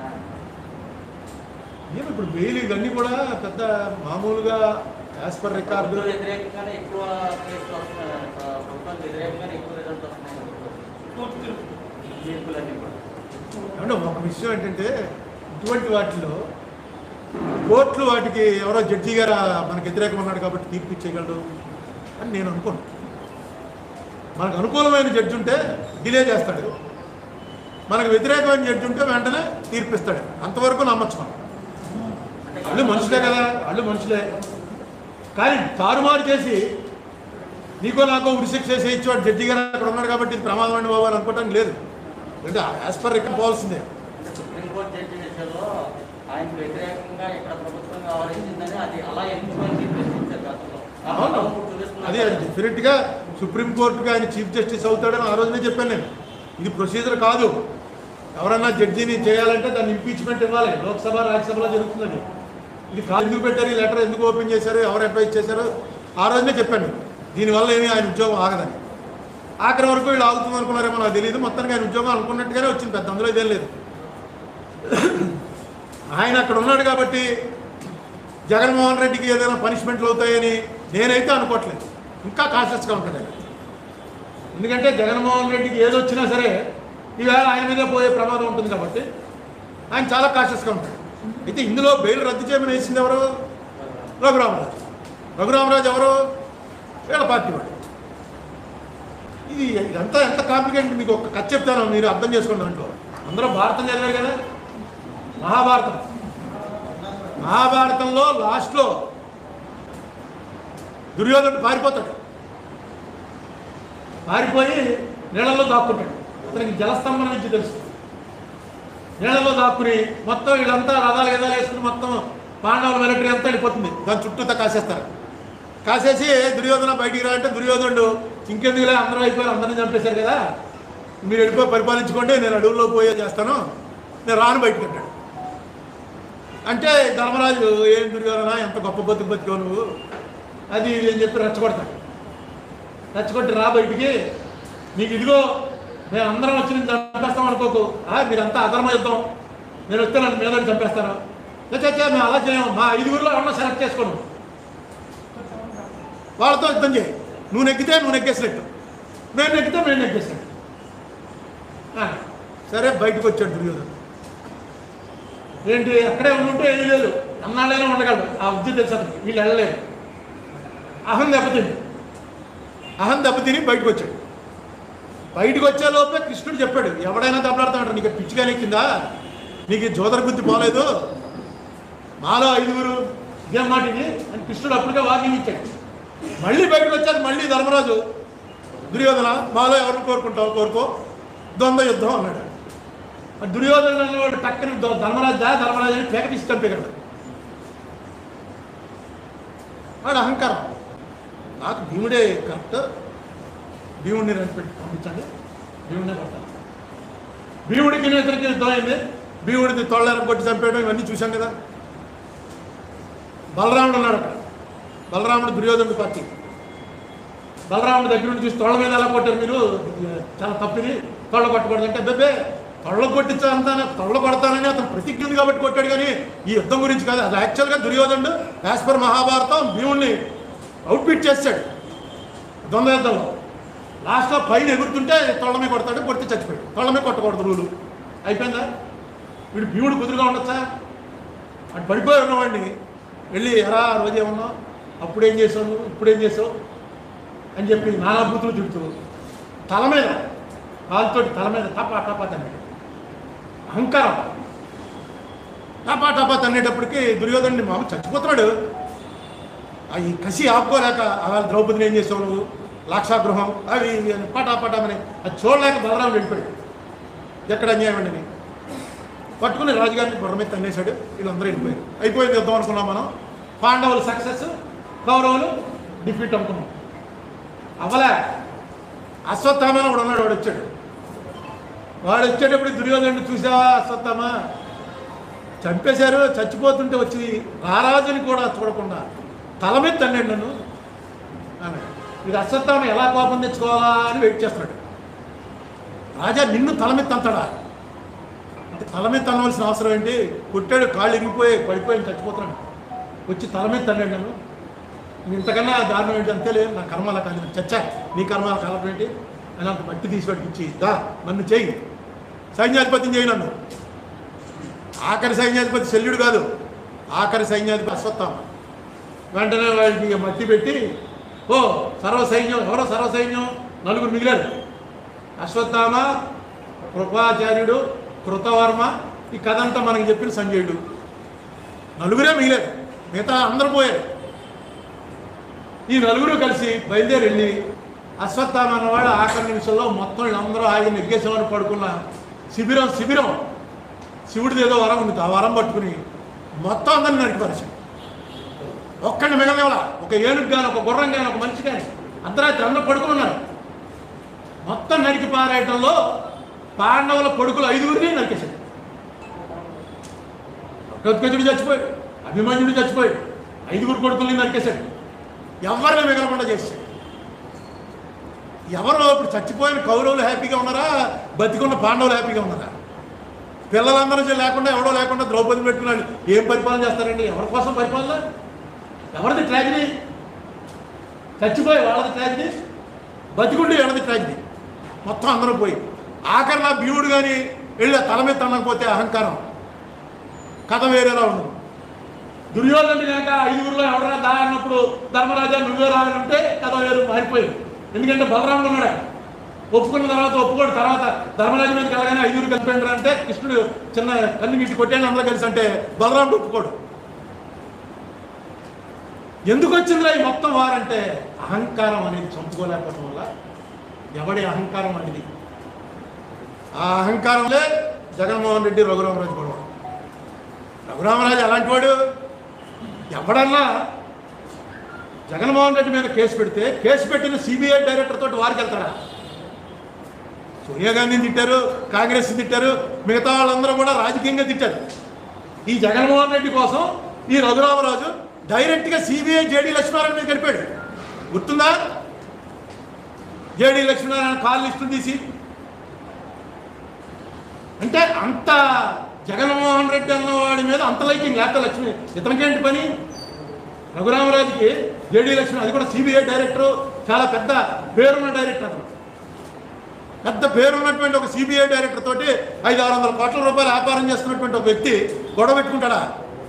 ఏమో ఇప్పుడు బెయిల్ ఇవన్నీ కూడా పెద్ద మామూలుగా యాజ్ పర్ రికార్డు ప్రభుత్వ వ్యతిరేకంగానే ఎక్కువ కేసులు వస్తున్నాయి ఆ, ప్రభుత్వానికి వ్యతిరేకంగానే ఎక్కువ రిజల్ట్ వస్తున్నాయి తీర్పులన్నీ కూడా అంటే ఒక విషయం ఏంటంటే ఇటువంటి వాటిలో కోర్టులు వాటికి ఎవరో జడ్జి గారు మనకు వ్యతిరేకం ఉన్నాడు కాబట్టి తీర్పు ఇచ్చేయగలడు అని నేను అనుకోను మనకు అనుకూలమైన జడ్జి ఉంటే డిలే చేస్తాడు మనకు వ్యతిరేకమైన జడ్జి ఉంటే వెంటనే తీర్పిస్తాడు అంతవరకు నమ్మచ్చు మనం అంటే వాళ్ళు మనుషులే కదా వాళ్ళు మనుషులే కానీ తారుమారు చేసి నీకో నాకో ఉరిశిక్ష చేసేయచ్చు వాడు జడ్జి గారు అక్కడ ఉన్నాడు కాబట్టి ఇది ప్రమాదం అండి బాబు అని అనుకోవటానికి లేదు అంటే యాజ్ పర్ రికార్డ్ పోవాల్సిందే అంటే సుప్రీంకోర్టు జడ్జి విషయంలో ఆయనకు వ్యతిరేకంగా ఇక్కడ ప్రభుత్వం వ్యవహరించిందని అది అలా ఎందుకని ప్రశ్నించారు గతంలో ఆ అవును ప్రభావం ఇప్పుడు చూపిస్తున్నారు. అదే అది డెఫినెట్గా సుప్రీంకోర్టుకి ఆయన చీఫ్ జస్టిస్ అవుతాడని ఆ రోజునే చెప్పాను నేను ఇది ప్రొసీజర్ కాదు ఎవరన్నా జడ్జిని చేయాలంటే దాన్ని ఇంపీచ్మెంట్ ఇవ్వాలి లోక్సభ రాజ్యసభలో జరుగుతుందని ఇది కాదు ఎందుకు పెట్టారు ఈ లెటర్ ఎందుకు ఓపెన్ చేశారు ఎవరు అడ్వైజ్ చేశారు ఆ రోజునే చెప్పాను దీనివల్ల ఏమీ ఆయన ఉద్యోగం ఆగదని ఆఖరి వరకు వీళ్ళు ఆగుతుంది అనుకున్నారేమో నాకు తెలియదు మొత్తానికి ఆయన ఉద్యోగం అనుకున్నట్టుగానే వచ్చింది పెద్ద అందులో ఇదేం లేదు ఆయన అక్కడ ఉన్నాడు కాబట్టి జగన్మోహన్ రెడ్డికి ఏదైనా పనిష్మెంట్లు అవుతాయని నేనైతే అనుకోవట్లేదు ఇంకా కాన్షియస్గా ఉంటాడు ఆయన ఎందుకంటే జగన్మోహన్ రెడ్డికి ఏదొచ్చినా సరే ఈవేళ ఆయన మీదే పోయే ప్రమాదం ఉంటుంది కాబట్టి ఆయన చాలా కాన్షియస్గా ఉంటాడు అయితే ఇందులో బెయిల్ రద్దు చేయమని వేసింది ఎవరు రఘురామరాజు రఘురామరాజు ఎవరు వీళ్ళ పార్టీ వాడు ఇది ఇదంతా ఎంత కాంప్లికేట్ మీకు ఒక కథ చెప్తాను మీరు అర్థం చేసుకోండి దాంట్లో అందరూ భారతం చదివారు కదా మహాభారతం మహాభారతంలో లాస్ట్లో దుర్యోధనుడు పారిపోతాడు పారిపోయి నీళ్ళల్లో దాక్కుంటాడు అతనికి జలస్తంభన నుంచి తెలుసు నీళ్ళలో దాక్కుని మొత్తం వీళ్ళంతా రథాలు గదాలు వేసుకుని మొత్తం పాండవుల మిలిటరీ అంతా వెళ్ళిపోతుంది దాని చుట్టూతా కాసేస్తారు కాసేసి దుర్యోధన బయటికి రా అంటే దుర్యోధనుడు ఇంకెందుకులే అందరూ అయిపోయారు అందరిని చంపేశారు కదా మీరు వెళ్ళిపోయి పరిపాలించుకోండి నేను అడవుల్లో పోయే చేస్తాను నేను రాను బయటకు అంటాడు అంటే ధర్మరాజు ఏం దుర్యోధన ఎంత గొప్ప బతుకు బతికావు నువ్వు అది ఇది అని చెప్పి రెచ్చగొడతాడు రెచ్చగొట్టి రా బయటికి నీకు ఇదిగో మేము అందరం వచ్చి నేను చంపేస్తాం అనుకోకు ఆ, మీరంతా అధర్మ యుద్ధం నేను వస్తే నన్ను మీద చంపేస్తాను చచ్చా మేము అలా చేయము మా ఐదుగురిలో ఎవరన్నా సెలెక్ట్ చేసుకోను వాళ్ళతో యుద్ధం చేయి నువ్వు నెగ్గితే నువ్వు నెగ్గేసినట్టు మేము నెగ్గితే మేము నెగ్గేసినట్టు ఆ, సరే బయటకు వచ్చాడు దుర్యోధన ఏంటి అక్కడే ఉంటే ఏమీ లేదు అన్నాళ్ళైనా ఉండగలడు ఆ ఉద్యోగం తెలుసు అతనికి వీళ్ళు వెళ్ళలేరు అహం దెబ్బతింది అహం దెబ్బతిని బయటకు వచ్చాడు బయటకు వచ్చే లోపే కృష్ణుడు చెప్పాడు ఎవడైనా దెబ్బలాడుతాడు నీకు పిచ్చిగానే కిందా నీకు ఈ జోదర బుద్ధి పోలేదు మాలో ఐదుగురు ఇదేం మాట ఇది అని కృష్ణుడు అప్పటికే వాకింగ్ ఇచ్చాడు మళ్ళీ బయటకు వచ్చాక మళ్ళీ ధర్మరాజు దుర్యోధన మాలో ఎవరిని కోరుకుంటావు కోరుకో ద్వంద్వ యుద్ధం అన్నాడు ఆ దుర్యోధన వాడు టక్కని ద- ధర్మరాజు దా ధర్మరాజు అని పేక తీసి చంపేయగలడు వాడు అహంకారం నాకు భీముడే కరెక్ట్ భీముడిని రండి పెట్టి పంపించండి భీముడినే కొట్టాలి భీముడికి ఇతరికి యుద్ధం అయింది భీముడిని తొళ్ళెర కొట్టి చంపేయడం ఇవన్నీ చూశాం కదా బలరాముడు ఉన్నాడు అక్కడ బలరాముడు దుర్యోధనుడి పార్టీ బలరాముడి దగ్గర నుండి చూసి తోళ్ళ మీద ఎలా కొట్టారు మీరు ఇది చాలా తప్పిది తోళ్ళ కొట్టకూడదు అంటే బెబ్బే తొళ్ళ కొట్టించాలని తొళ్ళ కొడతానని అతను ప్రతిజ్ఞ ఉంది కాబట్టి కొట్టాడు కానీ ఈ యుద్ధం గురించి కాదు అది యాక్చువల్గా దుర్యోధనుడు యాజ్ పర్ మహాభారతం భీముడిని అవుట్ఫిట్ చేస్తాడు ద్వంద్వ యుద్ధంలో లాస్ట్లో పైన ఎగురుతుంటే తొళ్ళ మీద కొడతాడు కొడితే చచ్చిపోయాడు తొళ్ళ మీద కొట్టకూడదు రూలు అయిపోయిందా వీడు భీముడు కుదురుగా ఉండొచ్చా అటు పడిపోయి ఉన్నవాడిని వెళ్ళి ఎరా ఆ రోజు ఏమన్నావు అప్పుడేం చేసావు నువ్వు? ఇప్పుడేం చేసావు అని చెప్పి నానా బూతులు తిడుతూ తల మీద కాలుతోటి తల మీద టపా టపా తన్నాడు అహంకారం టపా టపా తన్నేటప్పటికి దుర్యోధనుడి మామ చచ్చిపోతున్నాడు ఆ ఈ కసి ఆపుకోలేక ఆ ద్రౌపదిని ఏం చేసావు నువ్వు లాక్షాగృహం అవి ఇవి అని పటా పటామని అది చూడలేక బలరాముడు వెళ్ళిపోయాడు ఎక్కడ అన్యాయం అండి ఇది? పట్టుకుని రాజుగారిని గుర్ర మీద తన్నేశాడు వీళ్ళందరూ వెళ్ళిపోయారు అయిపోయింది యుద్ధం అనుకున్నాం మనం పాండవులు సక్సెస్ కౌరవులు డిఫీట్ అనుకున్నాం అవలే అశ్వత్థామ కూడా ఉన్నాడు వాడు వచ్చాడు వాడు వచ్చేటప్పుడు దుర్యోధనుడు చూసావా అశ్వత్థామ చంపేశారు చచ్చిపోతుంటే వచ్చి రారాజుని కూడా చూడకుండా తల మీద తన్నాడు నన్ను అన్నాడు ఇది అశ్వత్థామ ఎలా కోపం తెచ్చుకోవాలా అని వెయిట్ చేస్తున్నాడు రాజా నిన్ను తల మీద తంతాడా అంటే తల మీద తనవలసిన అవసరం ఏంటి కొట్టాడు కాళ్ళు ఇరిగిపోయి పడిపోయి చచ్చిపోతున్నాడు వచ్చి తల మీద తన్నాడు నన్ను ఇంతకన్నా దారుణం ఏంటి అంతేలే నా కర్మ అలా కాదు చచ్చా నీ కర్మ అలా కాలం ఏంటి అని అంత మట్టి తీసి వాడికి ఇచ్చి దా నన్ను చేయి సైన్యాధిపతిని చేయి నన్ను ఆఖరి సైన్యాధిపతి శల్యుడు కాదు ఆఖరి సైన్యాధిపతి అశ్వత్థామ వెంటనే వాడికి ఇక మట్టి పెట్టి ఓ సర్వ సైన్యం ఎవరో సర్వ సైన్యం నలుగురు మిగిలారు అశ్వత్థామ కృపాచార్యుడు కృతవర్మ ఈ కథ అంతా మనకి చెప్పిన సంజయుడు నలుగురే మిగిలారు మిగతా అందరూ పోయారు ఈ నలుగురు కలిసి బయలుదేరి వెళ్ళి అశ్వత్థామ అన్నవాడు ఆఖరి నిమిషంలో మొత్తం వీళ్ళందరూ ఆయన నెగ్గేసేవాడు పడుకున్న శిబిరం శిబిరం శివుడిది ఏదో వరం ఉంది ఆ వరం పట్టుకుని మొత్తం అందరిని నరికిపరిచాడు ఒక్కడిని మిగలనేవాళ్ళ ఒక ఏనుగు కానీ ఒక గుర్రం కానీ ఒక మనిషి కానీ అర్ధరాత్రి అందరూ పడుకుని ఉన్నారు మొత్తం నరికి పారేయటంలో పాండవుల కొడుకులు ఐదుగురిని నరికేశాడు కత్కజుడు చచ్చిపోయాడు అభిమన్యుడు చచ్చిపోయాడు ఐదుగురు కొడుకుల్ని నరికేశాడు ఎవరిని మిగలకుండా చేశాడు ఎవరు ఇప్పుడు చచ్చిపోయిన కౌరవులు హ్యాపీగా ఉన్నారా బతికున్న పాండవులు హ్యాపీగా ఉన్నారా పిల్లలందరూ లేకుండా ఎవడో లేకుండా ద్రౌపదిని పెట్టుకున్నాడు ఏం పరిపాలన చేస్తారండి ఎవరి కోసం పరిపాలన ఎవరిది ట్రాజడీ చచ్చిపోయి వాళ్ళది ట్రాజడీ బతికుండి ఎవరిది ట్రాజడీ మొత్తం అందరూ పోయి ఆఖరి నా భీముడు కానీ వెళ్ళి ఆ తల మీద తనకపోతే అహంకారం కథ వేరేలా ఉండదు దుర్యోధనుడు కనుక ఐదుగురులో ఎవరైనా దా అన్నప్పుడు ధర్మరాజా నువ్వే రావాలంటే కథ వేరు మారిపోయింది ఎందుకంటే బలరాముడు ఉన్నాడు ఆయన. ఒప్పుకున్న తర్వాత ఒప్పుకోడు తర్వాత ధర్మరాజు మీద కలగానే ఐదుగురు కలిపి అంటే కృష్ణుడు చిన్న కన్ను గిట్టి కొట్టాను అందరూ కలిసి అంటే బలరాముడు ఒప్పుకోడు ఎందుకు వచ్చిందిలా ఈ మొత్తం వారంటే అహంకారం అనేది చంపుకోలేకపోవడం వల్ల ఎవడి అహంకారం అనేది ఆ అహంకారంలే జగన్మోహన్ రెడ్డి రఘురామరాజు గొడవ రఘురామరాజు అలాంటి వాడు ఎవడన్నా జగన్మోహన్ రెడ్డి మీద కేసు పెడితే కేసు పెట్టిన సిబిఐ డైరెక్టర్ తోటి వారికి వెళ్తాడా సోనియా గాంధీని తిట్టారు కాంగ్రెస్ తిట్టారు మిగతా వాళ్ళందరూ కూడా రాజకీయంగా తిట్టారు ఈ జగన్మోహన్ రెడ్డి కోసం ఈ రఘురామరాజు డైరెక్ట్గా సిబిఐ జేడీ లక్ష్మీనారాయణ మీద గడిపాడు గుర్తుందా జేడీ లక్ష్మీనారాయణ కాల్ లిస్టు తీసి అంటే అంత జగన్మోహన్ రెడ్డి అన్న వాడి మీద అంత లైకింగ్ లేకపోతే లక్ష్మి ఇతనికేంటి పని రఘురామరాజుకి జేడీ లక్ష్మి అది కూడా సిబిఐ డైరెక్టర్ చాలా పెద్ద పేరున్న డైరెక్టర్ అతను పెద్ద పేరున్నటువంటి ఒక సిబిఐ డైరెక్టర్ తోటి ఐదు ఆరు వందల కోట్ల రూపాయలు వ్యాపారం చేస్తున్నటువంటి ఒక వ్యక్తి గొడవ పెట్టుకుంటాడా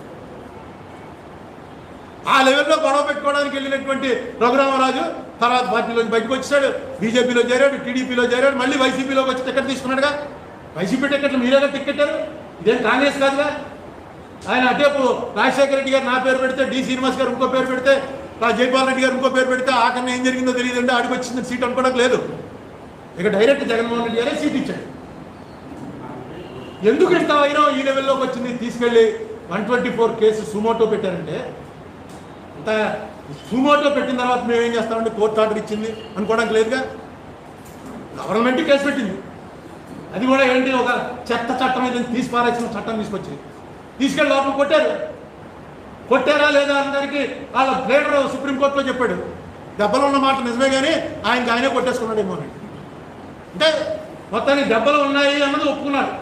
ఆ లెవెల్లో గొడవ పెట్టుకోవడానికి వెళ్ళినటువంటి రఘురామరాజు తర్వాత పార్టీలో బయటకు వచ్చాడు బీజేపీలో చేరాడు టీడీపీలో చేరాడు మళ్ళీ వైసీపీలోకి వచ్చి టికెట్ తీసుకున్నాడుగా వైసీపీ టికెట్లు మీరేగా టికెట్టారు ఇదేం కాంగ్రెస్ కాదుగా ఆయన అటేపు రాజశేఖర రెడ్డి గారు నా పేరు పెడితే డి శ్రీనివాస్ గారు ఇంకో పేరు పెడితే రా జైపాల్ రెడ్డి గారు ఇంకో పేరు పెడితే ఆఖరిని ఏం జరిగిందో తెలియదండి ఆడికి వచ్చింది సీట్ అనుకోవడానికి లేదు ఇక డైరెక్ట్ జగన్మోహన్ రెడ్డి గారే సీట్ ఇచ్చాడు ఎందుకు ఇంత వైరం ఈ లెవెల్లోకి వచ్చింది తీసుకెళ్ళి one twenty four case suo motu పెట్టారంటే అంత సుమోటో పెట్టిన తర్వాత మేము ఏం చేస్తామంటే కోర్టు ఆర్డర్ ఇచ్చింది అనుకోవడానికి లేదుగా గవర్నమెంట్ కేసు పెట్టింది అది కూడా ఏంటి ఒక చెత్త చట్టం ఏదైనా తీసి పారేసిన చట్టం తీసుకొచ్చింది తీసుకెళ్ళి లోపల కొట్టారు కొట్టారా లేదా అందరికి వాళ్ళ ప్లేడర్ సుప్రీంకోర్టులో చెప్పాడు దెబ్బలు ఉన్న మాట నిజమే కానీ ఆయనకి ఆయనే కొట్టేసుకున్నాడేమో అని అంటే మొత్తానికి దెబ్బలు ఉన్నాయి అన్నది ఒప్పుకున్నారు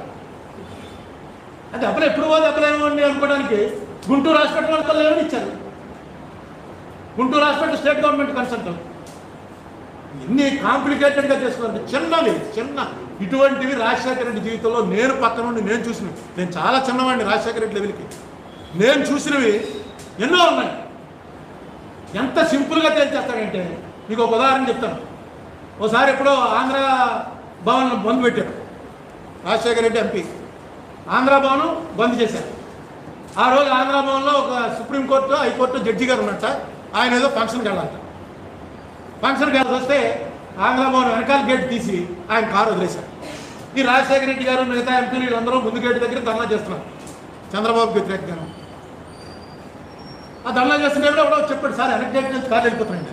ఆ దెబ్బలు ఎప్పుడు పో దెబ్బలేమండి అనుకోవడానికి గుంటూరు హాస్పిటల్ వాళ్ళకి లేవని ఇచ్చారు Guntur hospital state government consult ఎన్ని కాంప్లికేటెడ్గా చేసుకున్నారు చిన్నవి చిన్న ఇటువంటివి రాజశేఖర రెడ్డి జీవితంలో నేను పక్క నుండి నేను చూసినవి నేను చాలా చిన్నవాడిని రాజశేఖర రెడ్డి లెవెల్కి నేను చూసినవి ఎన్నో ఉన్నాయి ఎంత సింపుల్గా తేల్చేస్తాడంటే మీకు ఒక ఉదాహరణ చెప్తాను ఓసారి ఎప్పుడో ఆంధ్ర భవన్ బంద్ పెట్టారు రాజశేఖర రెడ్డి ఎంపీ ఆంధ్ర భవన్ బంద్ చేశారు ఆ రోజు ఆంధ్ర భవన్లో ఒక సుప్రీంకోర్టు హైకోర్టు జడ్జి గారు ఉన్నట్ట ఆయన ఏదో ఫంక్షన్కి వెళ్ళాలట ఫంక్షన్కి వెళ్ళి వస్తే ఆంధ్ర భవన్ వెనకాల గేట్ తీసి ఆయన కారు వదిలేశారు ఈ రాజశేఖర రెడ్డి గారు మిగతా ఎంపీలు వీళ్ళందరూ ముందు గేట్ దగ్గర ధర్నా చేస్తున్నారు చంద్రబాబు వ్యతిరేకంగా ఆ ధర్నా చేస్తున్నప్పుడు ఎవడో చెప్పాడు సార్ వెనక గేట్ నుంచి కారు వెళ్ళిపోతున్నాయండి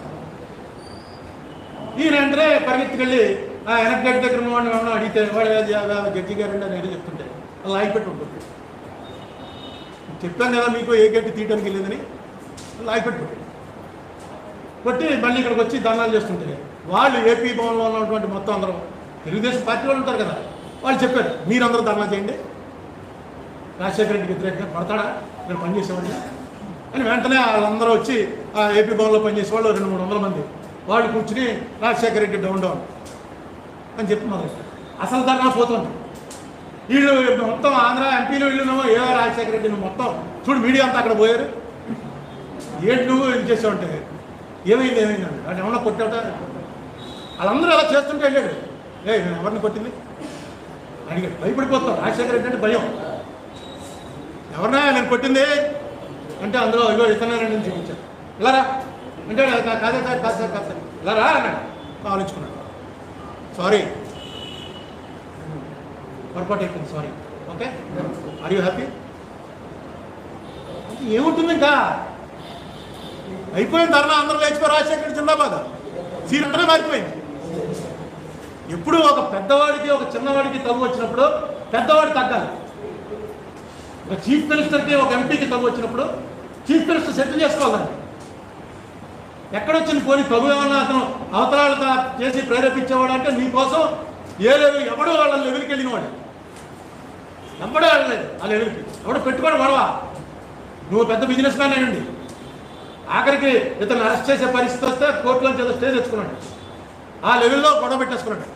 ఈయన వెంటనే పరిగెత్తుకెళ్ళి ఆ వెనక గేట్ దగ్గర ఉన్న వాడిని ఏమన్నా అడిగితే వాడు "ఆ, జడ్జి గారు అండి అని ఏదో చెప్తుంటే అలా ఆగిపెట్టి ఉంటుంది చెప్పాను కదా మీకు ఏ గేట్ తీయడానికి వెళ్ళేదని అలా ఆగిపెట్టి కొట్టాడు. కొట్టి మళ్ళీ ఇక్కడికి వచ్చి ధర్నాలు చేస్తుంటే వాళ్ళు ఏపీ భవన్లో ఉన్నటువంటి మొత్తం అందరూ తెలుగుదేశం పార్టీ వాళ్ళు ఉంటారు కదా వాళ్ళు చెప్పారు మీరందరూ ధర్నా చేయండి రాజశేఖర రెడ్డికి వ్యతిరేకంగా పడతాడా నేను పనిచేసేవాడిని అని వెంటనే వాళ్ళందరూ వచ్చి ఆ ఏపీ భవన్లో పనిచేసే వాళ్ళు రెండు మూడు వందల మంది వాళ్ళు కూర్చుని రాజశేఖర రెడ్డి డౌన్ డౌన్ అని చెప్పి మొదలు అసలు ధర్నా పోతుంది వీళ్ళు మొత్తం ఆంధ్ర ఎంపీలు వీళ్ళునేమో ఏ రాజశేఖర రెడ్డి నువ్వు మొత్తం చూడు మీడియా అంతా అక్కడ పోయారు ఏంటి నువ్వు ఏం చేసావంటే ఏమైంది ఏమైంది అని వాడు ఏమన్నా కొట్టావుట వాళ్ళందరూ అలా చేస్తుంటే వెళ్ళాడు ఏ నేను ఎవరిని కొట్టింది అడిగాడు భయపడిపోతాం రాజశేఖర రెడ్డి అంటే భయం ఎవరినా నేను కొట్టింది అంటే అందులో ఇగో ఇతనేనండి అని చూపించాను ఇలా రా అంటే "కా- కాదే సార్ కాదు సార్ కాదు సార్ ఇలా రా అన్నాడు ఆలోచుకున్నాడు సారీ పొరపాటు అయిపోయింది sorry okay are you happy ఏముంటుంది ఇంకా అయిపోయిన ధర్నా అందరూ లేచిపోయి రాజశేఖర్ జిందాబాద్ సీన్ అంటనే మారిపోయింది ఎప్పుడు ఒక పెద్దవాడికి ఒక చిన్నవాడికి తగు వచ్చినప్పుడు పెద్దవాడు తగ్గాలి ఒక చీఫ్ మినిస్టర్కి ఒక ఎంపీకి తగు వచ్చినప్పుడు చీఫ్ మినిస్టర్ సెటిల్ చేసుకోవాలి ఎక్కడొచ్చింది పోనీ తగు ఏమన్నా అతను అవతరాలు కా- చేసి ప్రేరేపించేవాడు అంటే నీకోసం ఏ లెవెల్ ఎవడో వాళ్ళ లెవెల్కి వెళ్ళినవాడు ఎవడో వెళ్ళలేదు ఆ లెవెల్కి ఎవడో పెట్టుకోడు గొడవ నువ్వు పెద్ద బిజినెస్ మ్యాన్ అయ్యండి ఆఖరికి ఇతను అరెస్ట్ చేసే పరిస్థితి వస్తే కోర్టులోంచి ఏదో స్టే తెచ్చుకున్నాడు ఆ లెవెల్లో గొడవ పెట్టేసుకున్నాడు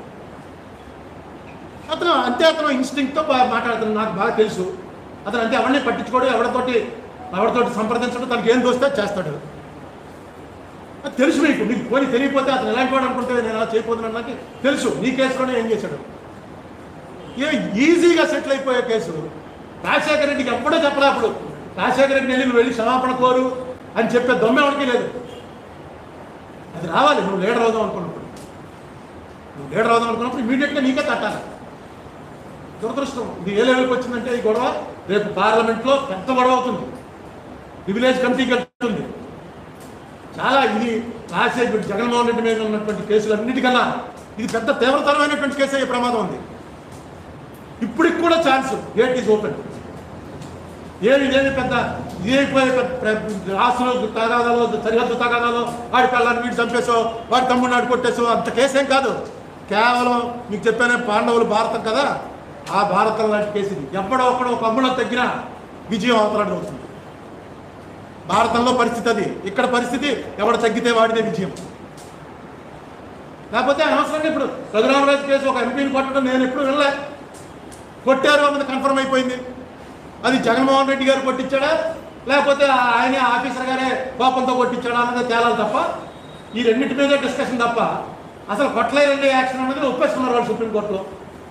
అతను అంతే అతను ఇన్స్టింక్ట్తో మాట్లాడుతున్నాడు నాకు బాగా తెలుసు అతను అంతే ఎవరిని పట్టించుకోడు ఎవరితోటి ఎవరితోటి సంప్రదించడం తనకి ఏం దోస్తే చేస్తాడు అది తెలుసు నీకు నీకు పోనీ తెలియకపోతే అతను ఎలాంటి వాడు అనుకుంటే నేను అలా చేయకపోతున్నాను నాకు తెలుసు నీ కేసులోనే ఏం చేశాడు ఏ ఈజీగా సెటిల్ అయిపోయే కేసు రాజశేఖర రెడ్డికి ఎప్పుడో చెప్పలే అప్పుడు రాజశేఖర రెడ్డి వెళ్ళి నువ్వు వెళ్ళి క్షమాపణ కోరు అని చెప్పే దొమ్మె ఎవరికి లేదు అది రావాలి నువ్వు లీడర్ అవుదాం అనుకున్నప్పుడు నువ్వు లీడర్ అవుదాం అనుకున్నప్పుడు ఇమీడియట్గా నీకే తట్టాలి దురదృష్టం ఇది ఏ లెవెల్కి వచ్చిందంటే ఈ గొడవ రేపు పార్లమెంట్లో పెద్ద గొడవ అవుతుంది ప్రివిలేజ్ కమిటీకి వెళ్తుంది చాలా ఇది రాజశేఖర్ జగన్మోహన్ రెడ్డి మీద ఉన్నటువంటి కేసులన్నిటికన్నా ఇది పెద్ద తీవ్రతరమైనటువంటి కేసు అయ్యే ప్రమాదం ఉంది ఇప్పటికి కూడా ఛాన్స్ గేట్ ఈజ్ ఓపెన్ ఏమి ఇదేమి పెద్ద ఇదైపోయే పెద్ద ప్ర- ఆస్తులు తగాదాలు సరిహద్దు తగాదాలు వాడి పిల్లల్ని వీడు చంపేసో వాడి తమ్ముడిని ఆడు కొట్టేసో అంత కేసేం కాదు కేవలం మీకు చెప్పానే పాండవులు భారతం కదా ఆ భారతం లాంటి కేసు ఇది ఎప్పుడో ఒకడో ఒక అమ్ములో తగ్గినా విజయం అవతలాడు అవుతుంది భారతంలో పరిస్థితి అది ఇక్కడ పరిస్థితి ఎవడు తగ్గితే వాడిదే విజయం లేకపోతే అనవసరంగా ఇప్పుడు రఘురామరాజు కేసు ఒక ఎంపీని కొట్టడం నేను ఎప్పుడు వినలే కొట్టారు అన్నది కన్ఫర్మ్ అయిపోయింది అది జగన్మోహన్ రెడ్డి గారు కొట్టించాడా లేకపోతే ఆయనే ఆఫీసర్ గారే కోపంతో కొట్టించాడా అన్నది తేలాలి తప్ప ఈ రెండింటి మీదే డిస్కషన్ తప్ప అసలు కొట్టలేదండి యాక్షన్ అన్నది ఒప్పేసుకున్నారు వాళ్ళు సుప్రీంకోర్టులో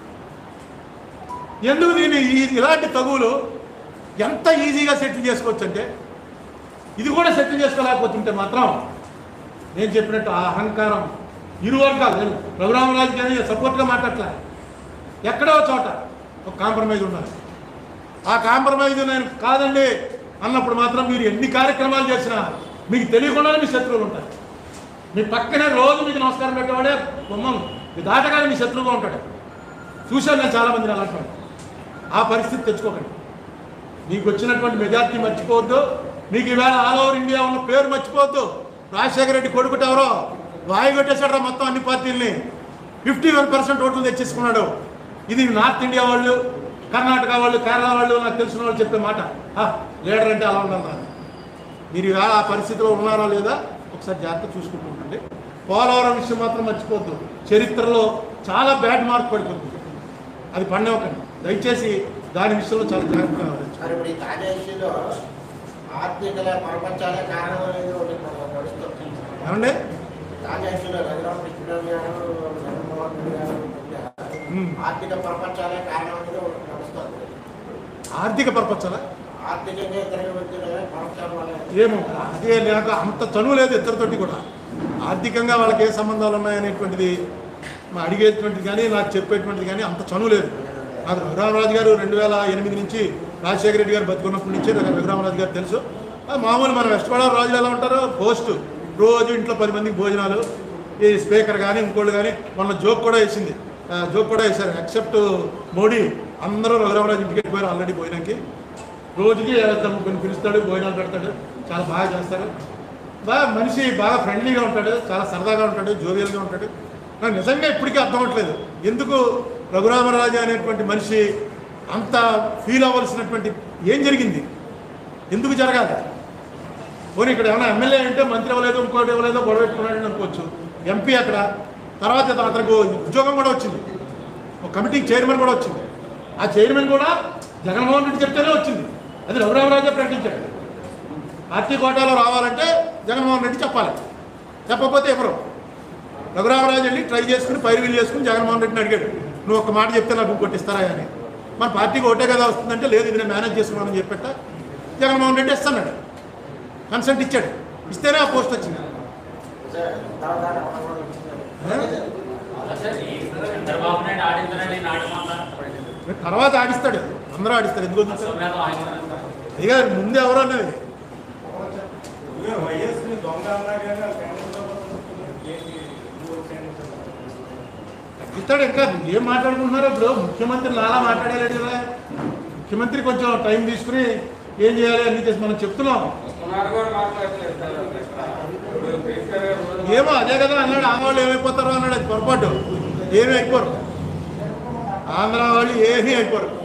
ఎందుకు దీన్ని ఈ- ఇలాంటి తగువులు ఎంత ఈజీగా సెటిల్ చేసుకోవచ్చు అంటే ఇది కూడా సెటిల్ చేసుకోలేకపోతుంటే మాత్రం నేను చెప్పినట్టు ఆ అహంకారం ఇరు వర్గాలు నేను రఘురామరాజు కానీ సపోర్ట్గా మాట్లాడలే ఎక్కడో చోట ఒక కాంప్రమైజ్ ఉండాలి ఆ కాంప్రమైజ్ నేను కాదండి అన్నప్పుడు మాత్రం మీరు ఎన్ని కార్యక్రమాలు చేసినా మీకు తెలియకుండానే మీ శత్రువులు ఉంటారు మీ పక్కనే రోజు మీకు నమస్కారం పెట్టేవాడే బొమ్మం మీ దాటగానే మీ శత్రువుగా ఉంటాడు చూశాను నేను చాలా మందిని అలాంటి వాడిని. ఆ పరిస్థితి తెచ్చుకోకండి మీకు వచ్చినటువంటి మెజార్టీ మర్చిపోవద్దు మీకు ఈవేళ ఆల్ ఓవర్ ఇండియా ఉన్న పేరు మర్చిపోవద్దు రాజశేఖర రెడ్డి కొడుకుట ఎవరో వాయి కొట్టేశాడు మొత్తం అన్ని పార్టీల్ని ఫిఫ్టీ వన్ పర్సెంట్ ఓట్లు తెచ్చేసుకున్నాడు ఇది నార్త్ ఇండియా వాళ్ళు కర్ణాటక వాళ్ళు కేరళ వాళ్ళు నాకు తెలిసిన వాళ్ళు చెప్పే మాట "ఆ, లీడర్ అంటే అలా ఉండాలి రా." మీరు ఇవాళ ఆ పరిస్థితిలో ఉన్నారా లేదా ఒకసారి జాగ్రత్త చూసుకుంటూ ఉండండి పోలవరం విషయం మాత్రం మర్చిపోద్దు చరిత్రలో చాలా బ్యాడ్ మార్క్ పడిపోతుంది అది పండవకండి దయచేసి దాని విషయంలో చాలా జాగ్రత్తగా ఆలోచించండి. మరి ఇప్పుడు ఈ తాజా ఇష్యూలో ఆర్థిక ప్రపంచాలే కారణం అనేది ఒకటి మనం నడుస్తుంది ఏమండి తాజా ఇష్యూలో రఘురామ కృష్ణరావు గారు జగన్మోహన్ రెడ్డి గారు మధ్య ఉమ్. ఆర్థిక ప్రపంచాలే కారణం అనేది ఒకటి నడుస్తుంది ఆర్థిక పరపచ్చాలా ఆర్థికంగా ఇతర వ్యక్తులు ప్రపంచాల వల్ల ఏమో అదే నాకు అంత చనువు లేదు ఇద్దరితోటి కూడా ఆర్థికంగా వాళ్ళకి ఏ సంబంధాలు ఉన్నాయనేటువంటిది మా అడిగేటువంటిది కానీ నాకు చెప్పేటువంటిది కానీ అంత చనువు లేదు నాకు రఘురామరాజు గారు రెండు వేల ఎనిమిది నుంచి రాజశేఖర రెడ్డి గారు బతుకున్నప్పటి నుంచి నాకు రఘురామరాజు గారు తెలుసు ఆ మామూలు మన వెస్ట్ గోదావరి రాజులు ఎలా ఉంటారో పోస్ట్ రోజు ఇంట్లో పది మందికి భోజనాలు ఈ స్పీకర్ కానీ ఇంకోళ్ళు కానీ మొన్న జోక్ కూడా వేసింది ఆ, జోక్ కూడా వేశారు ఎక్సెప్ట్ మోడీ అందరూ రఘురామరాజు ఇంటికి వెళ్ళిపోయారు ఆల్రెడీ భోజనానికి రోజుకి తమ కొన్ని పిలుస్తాడు భోజనాలు పెడతాడు చాలా బాగా చేస్తాడు బాగా మనిషి బాగా ఫ్రెండ్లీగా ఉంటాడు చాలా సరదాగా ఉంటాడు జోవియల్గా ఉంటాడు నాకు నిజంగా ఇప్పటికీ అర్థం అవ్వట్లేదు ఎందుకు రఘురామరాజు అనేటువంటి మనిషి అంత ఫీల్ అవ్వాల్సినటువంటి ఏం జరిగింది ఎందుకు జరగాలి పోనీ ఇక్కడ ఏమైనా ఎమ్మెల్యే అంటే మంత్రి ఇవ్వలేదు ఇంకోటి ఇవ్వలేదో గొడవ పెట్టుకున్నాడు అనుకోవచ్చు ఎంపీ అక్కడ తర్వాత అతనికి ఉద్యోగం కూడా వచ్చింది ఒక కమిటీకి చైర్మన్ కూడా వచ్చింది ఆ చైర్మన్ కూడా జగన్మోహన్ రెడ్డి చెప్తేనే వచ్చింది అది రఘురామరాజే ప్రకటించాడు పార్టీ కోటాలో రావాలంటే జగన్మోహన్ రెడ్డి చెప్పాలి చెప్పకపోతే ఎవరు రఘురామరాజు వెళ్ళి ట్రై చేసుకుని పైరువీలు చేసుకుని జగన్మోహన్ రెడ్డిని అడిగాడు నువ్వు ఒక మాట చెప్తే నాకు కొట్టిస్తారా అని మన పార్టీకి ఒకటే కదా వస్తుందంటే లేదు ఇది నేను మేనేజ్ చేసుకున్నానని చెప్పేట జగన్మోహన్ రెడ్డి ఇస్తాడు కన్సెంట్ ఇచ్చాడు ఇస్తేనే ఆ పోస్ట్ వచ్చింది తర్వాత అవగాహన వచ్చింది. చంద్రబాబు నాయుడు ఆడిందనండి నాటకం తర్వాత ఆడిస్తాడు అందరూ ఆడిస్తారు ఎందుకు వదులుతారు? సోమయాదవ్ ఆయన ఇక ముందు ఎవరు అన్నది వైఎస్ని దొంగ అన్నా కానీ ఆ కేంద్రంలో ఏంటి ఇస్తాడు ఇంకా ఏం మాట్లాడుకుంటున్నారు ఇప్పుడు ముఖ్యమంత్రి నాలా మాట్లాడలేడు కదా ముఖ్యమంత్రి కొంచెం టైం తీసుకుని ఏం చేయాలి అన్ని చేసి మనం చెప్తున్నాం కుమార్ గారు మాట్లాడలేదు సార్ ఇప్పుడు కేసీఆర్ గారు రోజు ఏమో అదే కదా అన్నాడు ఆ వాళ్ళు ఏమైపోతారో అన్నాడు అది పొరపాటు ఏమీ అయిపోరు ఆంధ్ర వాళ్ళు ఏమీ అయిపోరు